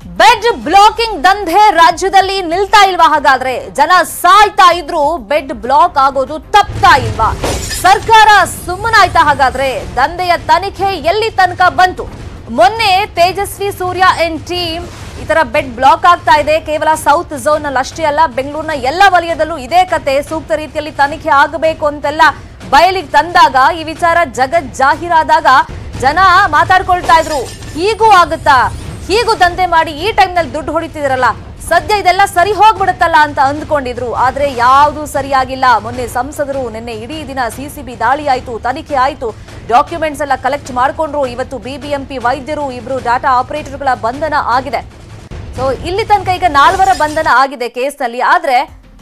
Bed blocking ದಂಧೆ ರಾಜ್ಯದಲ್ಲಿ ನಿಲ್ತಾ ಇಲ್ವಾ ಹಾಗಾದ್ರೆ ಜನ ಸಾಯ್ತಾ ಇದ್ರು ಬೆಡ್ ಬ್ಲಾಕ್ ಆಗೋದು ತಪ್ತಾ ಇಲ್ವಾ ಸರ್ಕಾರ ಸುಮ್ಮನಾಯ್ತಾ ಹಾಗಾದ್ರೆ ದಂಧೆಯ ತನಿಖೆ ಎಲ್ಲಿ ತನಕ ಬಂತು ಮೊನ್ನೆ ತೇಜಸ್ವಿ ಸೂರ್ಯ ಅಂಡ್ ಟೀಮ್ ಈ ತರ ಬೆಡ್ ಬ್ಲಾಕ್ ಆಗ್ತಾ ಇದೆ ಕೇವಲ ಸೌತ್ ಝೋನ್ ನಲ್ಲಿ ಅಷ್ಟೇ ಅಲ್ಲ ಬೆಂಗಳೂರಿನ ಎಲ್ಲ ವಲಯದಲ್ಲೂ ಇದೇ ಕತೆ ಸೂಕ್ತ ರೀತಿಯಲ್ಲಿ ತನಿಖೆ ಆಗಬೇಕು ಅಂತೆಲ್ಲ ಬಯಲಿಗೆ ತಂದಾಗ ಈ ವಿಚಾರ ಜಗತ್ ಜಾಹೀರಾದಾಗ ಜನ ಮಾತಾಡ್ಕೊಳ್ತಾ ಇದ್ರು ಹೀಗೂ ಆಗುತ್ತಾ ಹೀಗೂ ದಂಧೆ ಮಾಡಿ ಈ ಟೈಮ್ನಲ್ಲಿ ದುಡ್ಡು ಹೊಡಿತಿದ್ರಲ್ಲ ಸದ್ಯ ಇದೆಲ್ಲ ಸರಿ ಹೋಗ್ಬಿಡುತ್ತಲ್ಲ ಅಂತ ಅಂದ್ಕೊಂಡಿದ್ರು ಆದ್ರೆ ಯಾವುದು ಸರಿಯಾಗಿಲ್ಲ ಮೊನ್ನೆ ಸಂಸದರು ನಿನ್ನೆ ಇಡೀ ದಿನ ಸಿಸಿಬಿ ದಾಳಿ ಆಯ್ತು ತನಿಖೆ ಆಯ್ತು ಡಾಕ್ಯುಮೆಂಟ್ಸ್ ಎಲ್ಲ ಕಲೆಕ್ಟ್ ಮಾಡ್ಕೊಂಡ್ರು ಇವತ್ತು ಬಿಬಿಎಂಪಿ ವೈದ್ಯರು ಇಬ್ರು ಡಾಟಾ ಆಪರೇಟರ್ಗಳ ಬಂಧನ ಆಗಿದೆ ಸೊ ಇಲ್ಲಿ ತನಕ ಈಗ ನಾಲ್ವರ ಬಂಧನ ಆಗಿದೆ ಕೇಸ್ನಲ್ಲಿ ಆದ್ರೆ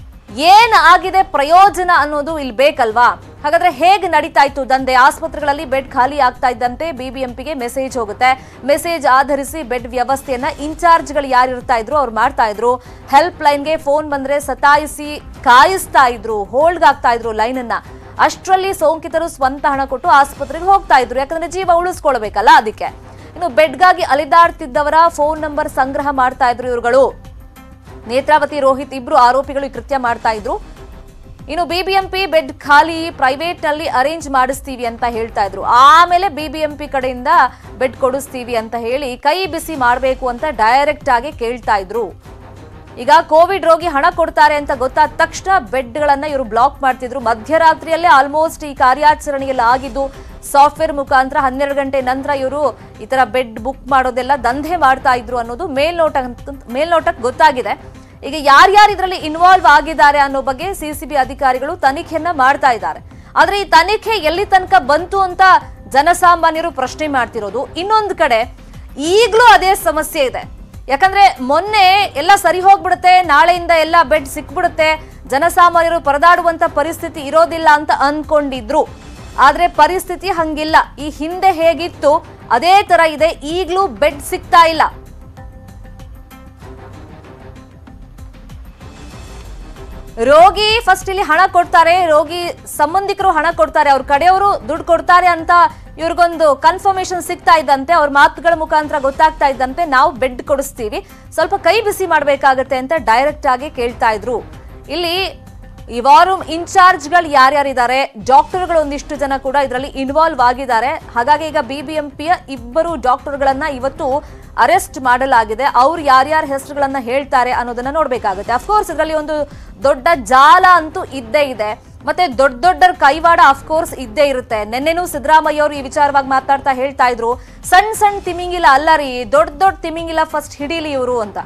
ಏನ್ ಆಗಿದೆ ಪ್ರಯೋಜನ ಅನ್ನೋದು ಇಲ್ಲಿ ಬೇಕಲ್ವಾ ಹಾಗಾದ್ರೆ ಹೇಗೆ ನಡೀತಾ ಇತ್ತು ದಂಧೆ ಆಸ್ಪತ್ರೆಗಳಲ್ಲಿ ಬೆಡ್ ಖಾಲಿ ಆಗ್ತಾ ಇದ್ದಂತೆ ಬಿಬಿಎಂಪಿಗೆ ಮೆಸೇಜ್ ಹೋಗುತ್ತೆ ಮೆಸೇಜ್ ಆಧರಿಸಿ ಬೆಡ್ ವ್ಯವಸ್ಥೆಯನ್ನ ಇನ್ಚಾರ್ಜ್ಗಳು ಯಾರು ಇರ್ತಾ ಇದ್ರು ಅವ್ರು ಮಾಡ್ತಾ ಇದ್ರು ಹೆಲ್ಪ್ ಲೈನ್ಗೆ ಫೋನ್ ಬಂದ್ರೆ ಸತಾಯಿಸಿ ಕಾಯಿಸ್ತಾ ಇದ್ರು ಹೋಲ್ಡ್ ಆಗ್ತಾ ಇದ್ರು ಲೈನ್ ಅನ್ನ ಅಷ್ಟರಲ್ಲಿ ಸೋಂಕಿತರು ಸ್ವಂತ ಹಣ ಕೊಟ್ಟು ಆಸ್ಪತ್ರೆಗೆ ಹೋಗ್ತಾ ಇದ್ರು ಯಾಕಂದ್ರೆ ಜೀವ ಉಳಿಸ್ಕೊಳ್ಬೇಕಲ್ಲ ಅದಕ್ಕೆ ಇನ್ನು ಬೆಡ್ಗಾಗಿ ಅಲಿದಾಡ್ತಿದ್ದವರ ಫೋನ್ ನಂಬರ್ ಸಂಗ್ರಹ ಮಾಡ್ತಾ ಇದ್ರು ಇವ್ರುಗಳು ನೇತ್ರಾವತಿ ರೋಹಿತ್ ಇಬ್ರು ಆರೋಪಿಗಳು ಈ ಕೃತ್ಯ ಮಾಡ್ತಾ ಇದ್ರು ಇನ್ನು ಬಿಬಿಎಂಪಿ ಬೆಡ್ ಖಾಲಿ ಪ್ರೈವೇಟ್ ನಲ್ಲಿ ಅರೇಂಜ್ ಮಾಡಿಸ್ತೀವಿ ಅಂತ ಹೇಳ್ತಾ ಇದ್ರು ಆಮೇಲೆ ಬಿಬಿಎಂಪಿ ಕಡೆಯಿಂದ ಬೆಡ್ ಕೊಡಿಸ್ತೀವಿ ಅಂತ ಹೇಳಿ ಕೈ ಬಿಸಿ ಮಾಡಬೇಕು ಅಂತ ಡೈರೆಕ್ಟ್ ಆಗಿ ಕೇಳ್ತಾ ಇದ್ರು ಈಗ ಕೋವಿಡ್ ರೋಗಿ ಹಣ ಕೊಡ್ತಾರೆ ಅಂತ ಗೊತ್ತಾದ ತಕ್ಷಣ ಬೆಡ್ಗಳನ್ನ ಇವರು ಬ್ಲಾಕ್ ಮಾಡ್ತಿದ್ರು ಮಧ್ಯರಾತ್ರಿಯಲ್ಲೇ ಆಲ್ಮೋಸ್ಟ್ ಈ ಕಾರ್ಯಾಚರಣೆಯಲ್ಲಿ ಆಗಿದ್ದು ಸಾಫ್ಟ್ವೇರ್ ಮುಖಾಂತರ ಹನ್ನೆರಡು ಗಂಟೆ ನಂತರ ಇವರು ಈ ತರ ಬೆಡ್ ಬುಕ್ ಮಾಡೋದೆಲ್ಲ ದಂಧೆ ಮಾಡ್ತಾ ಇದ್ರು ಅನ್ನೋದು ಮೇಲ್ನೋಟ ಮೇಲ್ನೋಟಕ್ಕೆ ಗೊತ್ತಾಗಿದೆ ಈಗ ಯಾರ್ಯಾರು ಇದರಲ್ಲಿ ಇನ್ವಾಲ್ವ್ ಆಗಿದ್ದಾರೆ ಅನ್ನೋ ಬಗ್ಗೆ ಸಿಸಿಬಿ ಅಧಿಕಾರಿಗಳು ತನಿಖೆಯನ್ನ ಮಾಡ್ತಾ ಇದ್ದಾರೆ ಆದ್ರೆ ಈ ತನಿಖೆ ಎಲ್ಲಿ ತನಕ ಬಂತು ಅಂತ ಜನಸಾಮಾನ್ಯರು ಪ್ರಶ್ನೆ ಮಾಡ್ತಿರೋದು ಇನ್ನೊಂದು ಕಡೆ ಈಗಲೂ ಅದೇ ಸಮಸ್ಯೆ ಇದೆ ಯಾಕಂದ್ರೆ ಮೊನ್ನೆ ಎಲ್ಲ ಸರಿ ಹೋಗ್ಬಿಡುತ್ತೆ ನಾಳೆಯಿಂದ ಎಲ್ಲ ಬೆಡ್ ಸಿಕ್ಬಿಡುತ್ತೆ ಜನಸಾಮಾನ್ಯರು ಪರದಾಡುವಂತ ಪರಿಸ್ಥಿತಿ ಇರೋದಿಲ್ಲ ಅಂತ ಅನ್ಕೊಂಡಿದ್ರು ಆದ್ರೆ ಪರಿಸ್ಥಿತಿ ಹಂಗಿಲ್ಲ ಈ ಹಿಂದೆ ಹೇಗಿತ್ತು ಅದೇ ತರ ಇದೆ ಈಗಲೂ ಬೆಡ್ ಸಿಗ್ತಾ ಇಲ್ಲ ರೋಗಿ ಫಸ್ಟ್ ಇಲ್ಲಿ ಹಣ ಕೊಡ್ತಾರೆ ರೋಗಿ ಸಂಬಂಧಿಕರು ಹಣ ಕೊಡ್ತಾರೆ ಅವ್ರ ಕಡೆಯವರು ದುಡ್ಡು ಕೊಡ್ತಾರೆ ಅಂತ ಇವ್ರಿಗೊಂದು ಕನ್ಫರ್ಮೇಶನ್ ಸಿಗ್ತಾ ಇದ್ದಂತೆ ಅವ್ರ ಮಾತುಗಳ ಮುಖಾಂತರ ಗೊತ್ತಾಗ್ತಾ ಇದ್ದಂತೆ ನಾವು ಬೆಡ್ ಕೊಡಿಸ್ತೀವಿ ಸ್ವಲ್ಪ ಕೈ ಬಿಸಿ ಮಾಡ್ಬೇಕಾಗತ್ತೆ ಅಂತ ಡೈರೆಕ್ಟ್ ಆಗಿ ಕೇಳ್ತಾ ಇದ್ರು ಇಲ್ಲಿ ಈ ವಾರೂಮ್ ಇನ್ಚಾರ್ಜ್ಗಳು ಯಾರ್ಯಾರಿದ್ದಾರೆ ಡಾಕ್ಟರ್ಗಳು ಒಂದಿಷ್ಟು ಜನ ಕೂಡ ಇದರಲ್ಲಿ ಇನ್ವಾಲ್ವ್ ಆಗಿದ್ದಾರೆ ಹಾಗಾಗಿ ಈಗ ಬಿಬಿಎಂಪಿಯ ಇಬ್ಬರು ಡಾಕ್ಟರ್ಗಳನ್ನ ಇವತ್ತು ಅರೆಸ್ಟ್ ಮಾಡಲಾಗಿದೆ ಅವ್ರು ಯಾರ್ಯಾರ ಹೆಸರುಗಳನ್ನ ಹೇಳ್ತಾರೆ ಅನ್ನೋದನ್ನ ನೋಡ್ಬೇಕಾಗುತ್ತೆ ಅಫ್ಕೋರ್ಸ್ ಇದರಲ್ಲಿ ಒಂದು ದೊಡ್ಡ ಜಾಲ ಅಂತೂ ಇದ್ದೇ ಇದೆ ಮತ್ತೆ ದೊಡ್ಡ ದೊಡ್ಡ ಕೈವಾಡ ಅಫ್ಕೋರ್ಸ್ ಇದ್ದೇ ಇರುತ್ತೆ ನಿನ್ನೆನೂ ಸಿದ್ದರಾಮಯ್ಯ ಅವರು ಈ ವಿಚಾರವಾಗಿ ಮಾತಾಡ್ತಾ ಹೇಳ್ತಾ ಇದ್ರು ಸಣ್ಣ ಸಣ್ಣ ತಿಮಿಂಗಿಲ್ಲ ಅಲ್ಲ ರೀ ದೊಡ್ಡ ದೊಡ್ಡ ತಿಮಿಂಗಿಲ್ಲ ಫಸ್ಟ್ ಹಿಡೀಲಿ ಇವರು ಅಂತ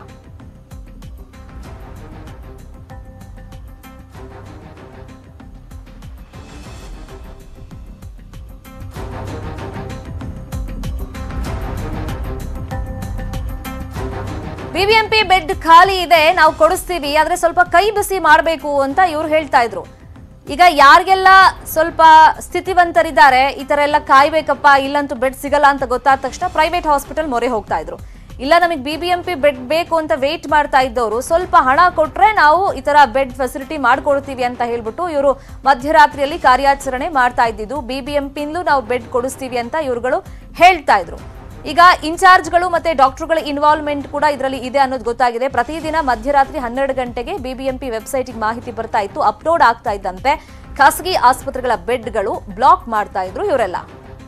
ಬಿಬಿಎಂಪಿ ಬೆಡ್ ಖಾಲಿ ಇದೆ ನಾವು ಕೊಡಿಸ್ತೀವಿ ಆದ್ರೆ ಸ್ವಲ್ಪ ಕೈ ಬಿಸಿ ಮಾಡಬೇಕು ಅಂತ ಇವ್ರು ಹೇಳ್ತಾ ಇದ್ರು ಈಗ ಯಾರಿಗೆಲ್ಲ ಸ್ವಲ್ಪ ಸ್ಥಿತಿವಂತರಿದ್ದಾರೆ ಈ ತರ ಎಲ್ಲ ಕಾಯ್ಬೇಕಪ್ಪ ಇಲ್ಲಂತೂ ಬೆಡ್ ಸಿಗಲ್ಲ ಅಂತ ಗೊತ್ತಾದ ತಕ್ಷಣ ಪ್ರೈವೇಟ್ ಹಾಸ್ಪಿಟಲ್ ಮೊರೆ ಹೋಗ್ತಾ ಇದ್ರು ಇಲ್ಲ ನಮಗೆ ಬಿಬಿಎಂಪಿ ಬೆಡ್ ಬೇಕು ಅಂತ ವೇಟ್ ಮಾಡ್ತಾ ಇದ್ದವರು ಸ್ವಲ್ಪ ಹಣ ಕೊಟ್ರೆ ನಾವು ಈ ತರ ಬೆಡ್ ಫೆಸಿಲಿಟಿ ಮಾಡ್ಕೊಡ್ತೀವಿ ಅಂತ ಹೇಳ್ಬಿಟ್ಟು ಇವರು ಮಧ್ಯರಾತ್ರಿಯಲ್ಲಿ ಕಾರ್ಯಾಚರಣೆ ಮಾಡ್ತಾ ಇದ್ದಿದ್ದು ಬಿಬಿಎಂಪಿಂದಲೂ ನಾವು ಬೆಡ್ ಕೊಡಿಸ್ತೀವಿ ಅಂತ ಇವ್ರುಗಳು ಹೇಳ್ತಾ ಇದ್ರು ಈಗ ಇನ್ಚಾರ್ಜ್ಗಳು ಮತ್ತೆ ಡಾಕ್ಟರ್ಗಳ ಇನ್ವಾಲ್ವ್ಮೆಂಟ್ ಕೂಡ ಇದರಲ್ಲಿ ಇದೆ ಅನ್ನೋದು ಗೊತ್ತಾಗಿದೆ ಪ್ರತಿದಿನ ಮಧ್ಯರಾತ್ರಿ ಹನ್ನೆರಡು ಗಂಟೆಗೆ ಬಿಬಿಎಂಪಿ ವೆಬ್ಸೈಟ್ಗೆ ಮಾಹಿತಿ ಬರ್ತಾ ಇತ್ತು ಅಪ್ಲೋಡ್ ಆಗ್ತಾ ಇದ್ದಂತೆ ಖಾಸಗಿ ಆಸ್ಪತ್ರೆಗಳ ಬೆಡ್ಗಳು ಬ್ಲಾಕ್ ಮಾಡ್ತಾ ಇದ್ರು ಇವರೆಲ್ಲ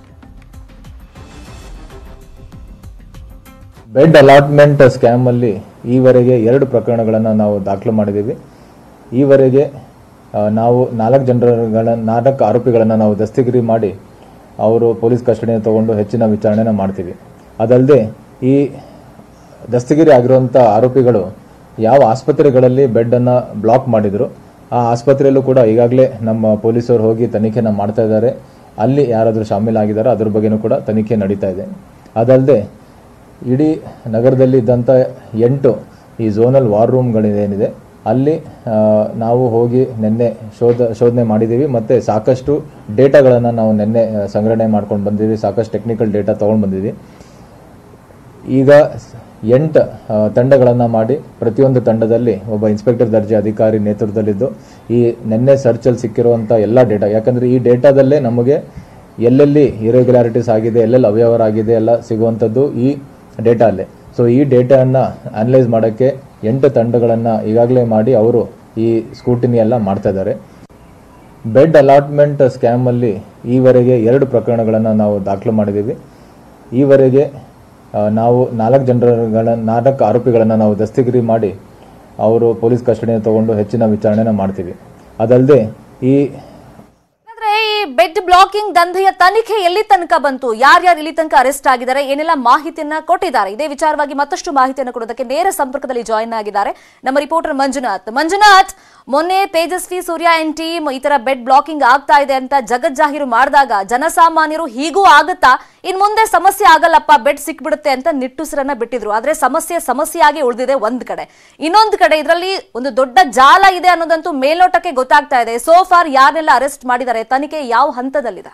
ಬೆಡ್ ಅಲಾಟ್ಮೆಂಟ್ ಸ್ಕ್ಯಾಮ್ ಅಲ್ಲಿ ಈವರೆಗೆ ಎರಡು ಪ್ರಕರಣಗಳನ್ನು ನಾವು ದಾಖಲು ಮಾಡಿದ್ದೀವಿ ಈವರೆಗೆ ಆ, ನಾವು ನಾಲ್ಕು ಜನರುಗಳ ನಾಲ್ಕು ಆರೋಪಿಗಳನ್ನು ನಾವು ದಸ್ತಗಿರಿ ಮಾಡಿ ಅವರು ಪೊಲೀಸ್ ಕಸ್ಟಡಿಯನ್ನು ತಗೊಂಡು ಹೆಚ್ಚಿನ ವಿಚಾರಣೆನ ಮಾಡ್ತೀವಿ ಅದಲ್ಲದೆ ಈ ದಸ್ತಗಿರಿ ಆಗಿರುವಂಥ ಆರೋಪಿಗಳು ಯಾವ ಆಸ್ಪತ್ರೆಗಳಲ್ಲಿ ಬೆಡ್ಡನ್ನು ಬ್ಲಾಕ್ ಮಾಡಿದ್ರು ಆ ಆಸ್ಪತ್ರೆಯಲ್ಲೂ ಕೂಡ ಈಗಾಗಲೇ ನಮ್ಮ ಪೊಲೀಸರು ಹೋಗಿ ತನಿಖೆನ ಮಾಡ್ತಾ ಇದ್ದಾರೆ ಅಲ್ಲಿ ಯಾರಾದರೂ ಶಾಮೀಲಾಗಿದ್ದಾರೋ ಅದ್ರ ಬಗ್ಗೆನೂ ಕೂಡ ತನಿಖೆ ನಡೀತಾ ಇದೆ ಅದಲ್ಲದೆ ಇಡೀ ನಗರದಲ್ಲಿ ಇದ್ದಂಥ ಎಂಟು ಈ ಝೋನಲ್ ವಾರ್ ರೂಮ್ಗಳೇನಿದೆ ಅಲ್ಲಿ ಆ, ನಾವು ಹೋಗಿ ನಿನ್ನೆ ಶೋಧ ಶೋಧನೆ ಮಾಡಿದ್ದೀವಿ ಮತ್ತು ಸಾಕಷ್ಟು ಡೇಟಾಗಳನ್ನು ನಾವು ನಿನ್ನೆ ಆ, ಸಂಗ್ರಹಣೆ ಮಾಡ್ಕೊಂಡು ಬಂದಿದ್ದೀವಿ ಸಾಕಷ್ಟು ಟೆಕ್ನಿಕಲ್ ಡೇಟಾ ತೊಗೊಂಡು ಬಂದಿದ್ದೀವಿ ಈಗ ಎಂಟು ತಂಡಗಳನ್ನು ಮಾಡಿ ಪ್ರತಿಯೊಂದು ತಂಡದಲ್ಲಿ ಒಬ್ಬ ಇನ್ಸ್ಪೆಕ್ಟರ್ ದರ್ಜೆ ಅಧಿಕಾರಿ ನೇತೃತ್ವದಲ್ಲಿದ್ದು ಈ ನಿನ್ನೆ ಸರ್ಚಲ್ಲಿ ಸಿಕ್ಕಿರುವಂಥ ಎಲ್ಲ ಡೇಟಾ ಯಾಕಂದರೆ ಈ ಡೇಟಾದಲ್ಲೇ ನಮಗೆ ಎಲ್ಲೆಲ್ಲಿ ಇರೆಗ್ಯುಲಾರಿಟೀಸ್ ಆಗಿದೆ ಎಲ್ಲೆಲ್ಲಿ ಅವ್ಯವಹಾರ ಆಗಿದೆ ಎಲ್ಲ ಸಿಗುವಂಥದ್ದು ಈ ಡೇಟಾ ಅಲ್ಲೇ ಸೊ ಈ ಡೇಟಾವನ್ನು ಅನಲೈಸ್ ಮಾಡೋಕ್ಕೆ ಎಂಟು ತಂಡಗಳನ್ನು ಈಗಾಗಲೇ ಮಾಡಿ ಅವರು ಈ ಸ್ಕೂಟಿನಿ ಎಲ್ಲ ಮಾಡ್ತಾ ಇದ್ದಾರೆ ಬೆಡ್ ಅಲಾಟ್ಮೆಂಟ್ ಸ್ಕ್ಯಾಮಲ್ಲಿ ಈವರೆಗೆ ಎರಡು ಪ್ರಕರಣಗಳನ್ನು ನಾವು ದಾಖಲು ಮಾಡಿದ್ದೀವಿ ಈವರೆಗೆ ಆ, ನಾವು ನಾಲ್ಕು ಜನರುಗಳ ನಾಲ್ಕು ಆರೋಪಿಗಳನ್ನು ನಾವು ದಸ್ತಗಿರಿ ಮಾಡಿ ಅವರು ಪೊಲೀಸ್ ಕಸ್ಟಡಿಯನ್ನು ತಗೊಂಡು ಹೆಚ್ಚಿನ ವಿಚಾರಣೆನ ಮಾಡ್ತೀವಿ ಅದಲ್ಲದೆ ಈ ಅಂದ್ರೆ ಈ ಬೆಡ್ ಬ್ಲಾಕಿಂಗ್ ದಂಧೆಯ ತನಿಖೆ ಎಲ್ಲಿ ತನಕ ಬಂತು ಯಾರ್ಯಾರು ಇಲ್ಲಿ ತನಕ ಅರೆಸ್ಟ್ ಆಗಿದ್ದಾರೆ ಏನೆಲ್ಲ ಮಾಹಿತಿಯನ್ನ ಕೊಟ್ಟಿದ್ದಾರೆ ಇದೇ ವಿಚಾರವಾಗಿ ಮತ್ತಷ್ಟು ಮಾಹಿತಿಯನ್ನು ಕೊಡೋದಕ್ಕೆ ನೇರ ಸಂಪರ್ಕದಲ್ಲಿ ಜಾಯಿನ್ ಆಗಿದ್ದಾರೆ ನಮ್ಮ ರಿಪೋರ್ಟರ್ ಮಂಜುನಾಥ್ ಮಂಜುನಾಥ್ ಮೊನ್ನೆ ತೇಜಸ್ವಿ ಸೂರ್ಯ ಅಂಡ್ ಟೀಮ್ ಈ ತರ ಬೆಡ್ ಬ್ಲಾಕಿಂಗ್ ಆಗ್ತಾ ಇದೆ ಅಂತ ಜಗಜ್ಜಾಹೀರು ಮಾಡಿದಾಗ ಜನಸಾಮಾನ್ಯರು ಹೀಗೂ ಆಗುತ್ತಾ ಇನ್ ಮುಂದೆ ಸಮಸ್ಯೆ ಆಗಲ್ಲಪ್ಪ ಬೆಡ್ ಸಿಕ್ಬಿಡುತ್ತೆ ಅಂತ ನಿಟ್ಟುಸಿರನ್ನ ಬಿಟ್ಟಿದ್ರು ಆದ್ರೆ ಸಮಸ್ಯೆ ಸಮಸ್ಯೆಯಾಗಿ ಉಳಿದಿದೆ ಒಂದ್ ಕಡೆ ಇನ್ನೊಂದ್ ಕಡೆ ಇದರಲ್ಲಿ ಒಂದು ದೊಡ್ಡ ಜಾಲ ಇದೆ ಅನ್ನೋದಂತೂ ಮೇಲ್ನೋಟಕ್ಕೆ ಗೊತ್ತಾಗ್ತಾ ಇದೆ ಸೋ ಫಾರ್ ಯಾರನ್ನೆಲ್ಲ ಅರೆಸ್ಟ್ ಮಾಡಿದ್ದಾರೆ ತನಿಖೆ ಯಾವ ಹಂತದಲ್ಲಿದೆ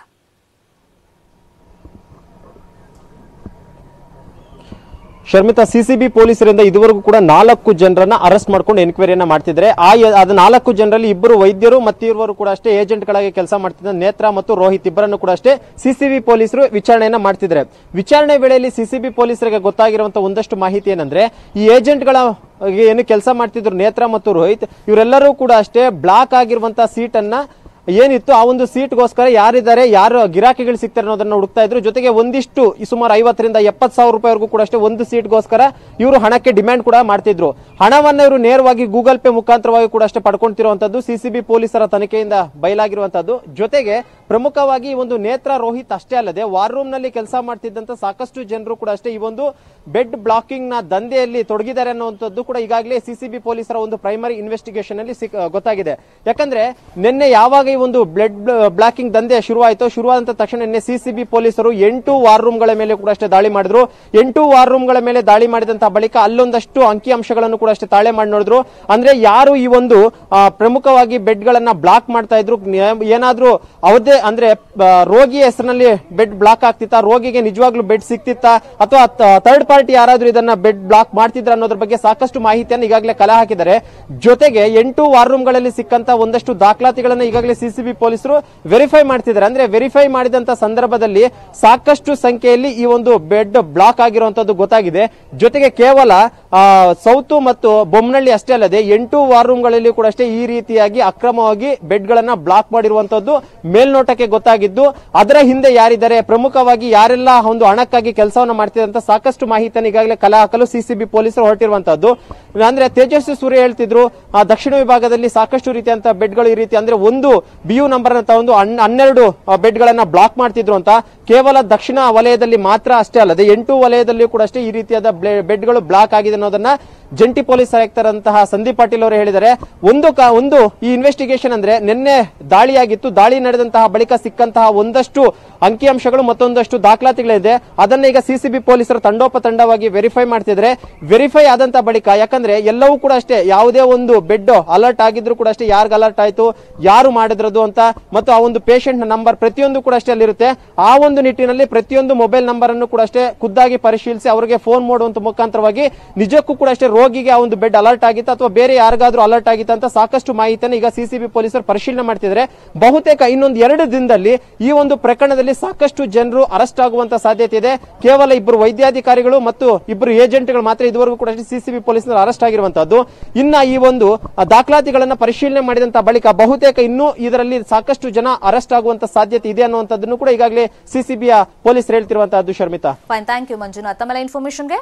ಶರ್ಮಿತಾ ಸಿಸಿಬಿ ಪೊಲೀಸರಿಂದ ಇದುವರೆಗೂ ಕೂಡ ನಾಲ್ಕು ಜನರನ್ನ ಅರೆಸ್ಟ್ ಮಾಡ್ಕೊಂಡು ಎನ್ಕ್ವೈರಿಯನ್ನ ಮಾಡ್ತಿದ್ರೆ ಆ ಯ- ಅದು ನಾಲ್ಕು ಜನರಲ್ಲಿ ಇಬ್ಬರು ವೈದ್ಯರು ಮತ್ತು ಇರುವರು ಕೂಡ ಅಷ್ಟೇ ಏಜೆಂಟ್ಗಳಾಗಿ ಕೆಲಸ ಮಾಡ್ತಿದ್ದ ನೇತ್ರ ಮತ್ತು ರೋಹಿತ್ ಇಬ್ಬರನ್ನು ಕೂಡ ಅಷ್ಟೇ ಸಿಸಿಬಿ ಪೊಲೀಸರು ವಿಚಾರಣೆಯನ್ನ ಮಾಡ್ತಿದ್ದಾರೆ ವಿಚಾರಣೆ ವೇಳೆಯಲ್ಲಿ ಸಿಸಿಬಿ ಪೊಲೀಸರಿಗೆ ಗೊತ್ತಾಗಿರುವಂತಹ ಒಂದಷ್ಟು ಮಾಹಿತಿ ಏನಂದ್ರೆ ಈ ಏಜೆಂಟ್ಗಳ ಏನು ಕೆಲಸ ಮಾಡ್ತಿದ್ರು ನೇತ್ರ ಮತ್ತು ರೋಹಿತ್ ಇವರೆಲ್ಲರೂ ಕೂಡ ಅಷ್ಟೇ ಬ್ಲಾಕ್ ಆಗಿರುವಂತಹ ಸೀಟನ್ನ ಏನಿತ್ತು ಆ ಒಂದು ಸೀಟ್ಗೋಸ್ಕರ ಯಾರಿದ್ದಾರೆ ಯಾರು ಗಿರಾಕಿಗಳು ಸಿಗ್ತಾರೆ ಅನ್ನೋದನ್ನ ಹುಡುಕ್ತಾ ಇದ್ರು ಜೊತೆಗೆ ಒಂದಿಷ್ಟು ಈ ಸುಮಾರು ಐವತ್ತರಿಂದ ಎಪ್ಪತ್ತು ಸಾವಿರ ರೂಪಾಯಿವರೆಗೂ ಕೂಡ ಅಷ್ಟೇ ಒಂದು ಸೀಟ್ಗೋಸ್ಕರ ಇವರು ಹಣಕ್ಕೆ ಡಿಮ್ಯಾಂಡ್ ಕೂಡ ಮಾಡ್ತಿದ್ರು ಹಣವನ್ನ ಇವರು ನೇರವಾಗಿ ಗೂಗಲ್ ಪೇ ಮುಖಾಂತರವಾಗಿ ಕೂಡ ಅಷ್ಟೇ ಪಡ್ಕೊಂತಿರುವಂತದ್ದು ಸಿಸಿಬಿ ಪೊಲೀಸರ ತನಿಖೆಯಿಂದ ಬಯಲಾಗಿರುವಂತದ್ದು ಜೊತೆಗೆ ಪ್ರಮುಖವಾಗಿ ಈ ಒಂದು ನೇತ್ರ ರೋಹಿತ್ ಅಷ್ಟೇ ಅಲ್ಲದೆ ವಾರ್ ರೂಮ್ ನಲ್ಲಿ ಕೆಲಸ ಮಾಡ್ತಿದ್ದಂತ ಸಾಕಷ್ಟು ಜನರು ಕೂಡ ಅಷ್ಟೇ ಈ ಒಂದು ಬೆಡ್ ಬ್ಲಾಕಿಂಗ್ ನ ದಂಧೆಯಲ್ಲಿ ತೊಡಗಿದ್ದಾರೆ ಅನ್ನುವಂಥದ್ದು ಕೂಡ ಈಗಾಗಲೇ ಸಿಸಿಬಿ ಪೊಲೀಸರ ಒಂದು ಪ್ರೈಮರಿ ಇನ್ವೆಸ್ಟಿಗೇಷನ್ ಅಲ್ಲಿ ಸಿಕ್- ಗೊತ್ತಾಗಿದೆ ಯಾಕಂದ್ರೆ ನಿನ್ನೆ ಯಾವಾಗ ಈ ಒಂದು ಬ್ಲಡ್ ಬ್ಲಾಕಿಂಗ್ ದಂಧೆ ಶುರುವಾಯಿತು ಶುರುವಾದಂತ ತಕ್ಷಣ ನಿನ್ನೆ ಸಿಸಿಬಿ ಪೊಲೀಸರು ಎಂಟು ವಾರ್ ರೂಮ್ಗಳ ಮೇಲೆ ಕೂಡ ಅಷ್ಟೇ ದಾಳಿ ಮಾಡಿದ್ರು ಎಂಟು ವಾರ್ ರೂಮ್ಗಳ ಮೇಲೆ ದಾಳಿ ಮಾಡಿದಂತ ಬಳಿಕ ಅಲ್ಲೊಂದಷ್ಟು ಅಂಕಿ ಅಂಶಗಳನ್ನು ಕೂಡ ಅಷ್ಟೇ ತಾಳೆ ಮಾಡಿ ನೋಡಿದ್ರು ಅಂದ್ರೆ ಯಾರು ಈ ಒಂದು ಆ, ಪ್ರಮುಖವಾಗಿ ಬೆಡ್ ಗಳನ್ನ ಬ್ಲಾಕ್ ಮಾಡ್ತಾ ಇದ್ರು ನ್ಯಾ- ಏನಾದ್ರೂ ಅವದೇ ಅಂದ್ರೆ ಆ, ರೋಗಿಯ ಹೆಸರಿನಲ್ಲಿ ಬೆಡ್ ಬ್ಲಾಕ್ ಆಗ್ತಿತ್ತಾ ರೋಗಿಗೆ ನಿಜವಾಗ್ಲೂ ಬೆಡ್ ಸಿಕ್ತಿತ್ತಾ ಅಥವಾ ಥರ್ಡ್ ಪಾರ್ಟಿ ಯಾರಾದ್ರೂ ಇದನ್ನ ಬೆಡ್ ಬ್ಲಾಕ್ ಮಾಡ್ತಿದ್ರ ಅನ್ನೋದ್ರ ಬಗ್ಗೆ ಸಾಕಷ್ಟು ಮಾಹಿತಿಯನ್ನು ಈಗಾಗಲೇ ಕಲೆ ಹಾಕಿದ್ದಾರೆ ಜೊತೆಗೆ ಎಂಟು ವಾರ್ ರೂಮ್ಗಳಲ್ಲಿ ಸಿಕ್ಕಂತ ಒಂದಷ್ಟು ದಾಖಲಾತಿಗಳನ್ನ ಈಗಾಗಲೇ ಸಿಸಿಬಿ ಪೊಲೀಸರು ವೆರಿಫೈ ಮಾಡ್ತಿದ್ದಾರೆ ಅಂದ್ರೆ ವೆರಿಫೈ ಮಾಡಿದಂತ ಸಂದರ್ಭದಲ್ಲಿ ಸಾಕಷ್ಟು ಸಂಖ್ಯೆಯಲ್ಲಿ ಈ ಒಂದು ಬೆಡ್ ಬ್ಲಾಕ್ ಆಗಿರುವಂತದ್ದು ಗೊತ್ತಾಗಿದೆ ಜೊತೆಗೆ ಕೇವಲ ಆ, ಸೌತು ಮತ್ತು ಬೊಮ್ಮನಹಳ್ಳಿ ಅಷ್ಟೇ ಅಲ್ಲದೆ ಎಂಟು ವಾರ್ ರೂಮ್ಗಳಲ್ಲಿ ಕೂಡ ಅಷ್ಟೇ ಈ ರೀತಿಯಾಗಿ ಅಕ್ರಮವಾಗಿ ಬೆಡ್ ಗಳನ್ನ ಬ್ಲಾಕ್ ಮಾಡಿರುವಂತದ್ದು ಮೇಲ್ನೋಟಕ್ಕೆ ಗೊತ್ತಾಗಿದ್ದು ಅದರ ಹಿಂದೆ ಯಾರಿದ್ದಾರೆ ಪ್ರಮುಖವಾಗಿ ಯಾರೆಲ್ಲ ಒಂದು ಹಣಕ್ಕಾಗಿ ಕೆಲಸವನ್ನ ಮಾಡ್ತಿದಂತ ಸಾಕಷ್ಟು ಮಾಹಿತಿಯನ್ನು ಈಗಾಗಲೇ ಕಲೆ ಹಾಕಲು ಸಿಸಿಬಿ ಪೊಲೀಸರು ಹೊರಟಿರುವಂತದ್ದು ಅಂದ್ರೆ ತೇಜಸ್ವಿ ಸೂರ್ಯ ಹೇಳ್ತಿದ್ರು ಆ ದಕ್ಷಿಣ ವಿಭಾಗದಲ್ಲಿ ಸಾಕಷ್ಟು ರೀತಿಯಂತ ಬೆಡ್ಗಳು ಈ ರೀತಿ ಅಂದ್ರೆ ಒಂದು ಬಿ ಯು ನಂಬರ್ ಅಂತ ಒಂದು ಹನ್- ಹನ್ನೆರಡು ಬೆಡ್ ಗಳನ್ನ ಬ್ಲಾಕ್ ಮಾಡ್ತಿದ್ರು ಅಂತ ಕೇವಲ ದಕ್ಷಿಣ ವಲಯದಲ್ಲಿ ಮಾತ್ರ ಅಷ್ಟೇ ಅಲ್ಲದೆ ಎಂಟು ವಲಯದಲ್ಲಿಯೂ ಕೂಡ ಅಷ್ಟೇ ಈ ರೀತಿಯಾದ ಬೆಡ್ಗಳು ಬ್ಲಾಕ್ ಆಗಿದೆ ಅನ್ನೋದನ್ನ ಜಂಟಿ ಪೊಲೀಸ್ ಆಯುಕ್ತರಂತಹ ಸಂದೀಪ್ ಪಾಟೀಲ್ ಅವರು ಹೇಳಿದ್ದಾರೆ ಒಂದು ಕ- ಒಂದು ಈ ಇನ್ವೆಸ್ಟಿಗೇಷನ್ ಅಂದ್ರೆ ನಿನ್ನೆ ದಾಳಿಯಾಗಿತ್ತು ದಾಳಿ ನಡೆದಂತಹ ಬಳಿಕ ಸಿಕ್ಕಂತಹ ಒಂದಷ್ಟು ಅಂಕಿಅಂಶಗಳು ಮತ್ತೊಂದಷ್ಟು ದಾಖಲಾತಿಗಳಿದೆ ಅದನ್ನ ಈಗ ಸಿಸಿಬಿ ಪೊಲೀಸರು ತಂಡೋಪತಂಡವಾಗಿ ವೆರಿಫೈ ಮಾಡ್ತಿದ್ರೆ ವೆರಿಫೈ ಆದಂತ ಬಳಿಕ ಯಾಕಂದ್ರೆ ಎಲ್ಲವೂ ಕೂಡ ಅಷ್ಟೇ ಯಾವುದೇ ಒಂದು ಬೆಡ್ ಅಲರ್ಟ್ ಆಗಿದ್ರು ಕೂಡ ಅಷ್ಟೇ ಯಾರ್ಗ್ ಅಲರ್ಟ್ ಆಯ್ತು ಯಾರು ಮಾಡಿದ್ರದು ಅಂತ ಮತ್ತು ಆ ಒಂದು ಪೇಷಂಟ್ ನಂಬರ್ ಪ್ರತಿಯೊಂದು ಕೂಡ ಅಷ್ಟೇ ಅಲ್ಲಿರುತ್ತೆ ಆ ಒಂದು ನಿಟ್ಟಿನಲ್ಲಿ ಪ್ರತಿಯೊಂದು ಮೊಬೈಲ್ ನಂಬರ್ ಅನ್ನು ಕೂಡ ಅಷ್ಟೇ ಖುದ್ದಾಗಿ ಪರಿಶೀಲಿಸಿ ಅವರಿಗೆ ಫೋನ್ ಮಾಡುವಂತ ಮುಖಾಂತರವಾಗಿ ನಿಜಕ್ಕೂ ಕೂಡ ಅಷ್ಟೇ ರೋಗಿಗೆ ಆ ಒಂದು ಬೆಡ್ ಅಲರ್ಟ್ ಆಗಿತ್ತು ಅಥವಾ ಬೇರೆ ಯಾರಿಗಾದ್ರೂ ಅಲರ್ಟ್ ಆಗಿತ್ತು ಅಂತ ಸಾಕಷ್ಟು ಮಾಹಿತಿಯನ್ನು ಈಗ ಸಿಸಿಬಿ ಪೊಲೀಸರು ಪರಿಶೀಲನೆ ಮಾಡ್ತಿದ್ದಾರೆ ಬಹುತೇಕ ಇನ್ನೊಂದು ಎರಡು ದಿನದಲ್ಲಿ ಈ ಒಂದು ಪ್ರಕರಣದಲ್ಲಿ ಸಾಕಷ್ಟು ಜನರು ಅರೆಸ್ಟ್ ಆಗುವಂತ ಸಾಧ್ಯತೆ ಇದೆ ಕೇವಲ ಇಬ್ಬರು ವೈದ್ಯಾಧಿಕಾರಿಗಳು ಮತ್ತು ಇಬ್ಬರು ಏಜೆಂಟ್ಗಳು ಮಾತ್ರ ಇದುವರೆಗೂ ಕೂಡ ಸಿಸಿಬಿ ಪೊಲೀಸರು ಅರೆಸ್ಟ್ ಆಗಿರುವಂತದ್ದು ಇನ್ನ ಈ ಒಂದು ಆ, ದಾಖಲಾತಿಗಳನ್ನ ಪರಿಶೀಲನೆ ಮಾಡಿದಂತ ಬಳಿಕ ಬಹುತೇಕ ಇನ್ನೂ ಇದರಲ್ಲಿ ಸಾಕಷ್ಟು ಜನ ಅರೆಸ್ಟ್ ಆಗುವಂತ ಸಾಧ್ಯತೆ ಇದೆ ಅನ್ನುವಂಥದ್ದನ್ನು ಕೂಡ ಈಗಾಗಲೇ ಸಿಸಿಬಿಯ ಪೊಲೀಸರು ಹೇಳ್ತಿರುವಂತಹದ್ದು Sharmitha fine thank you Manjunath ತಮ್ಮೆಲ್ಲ ಇನ್ಫಾರ್ಮೇಶನ್ಗೆ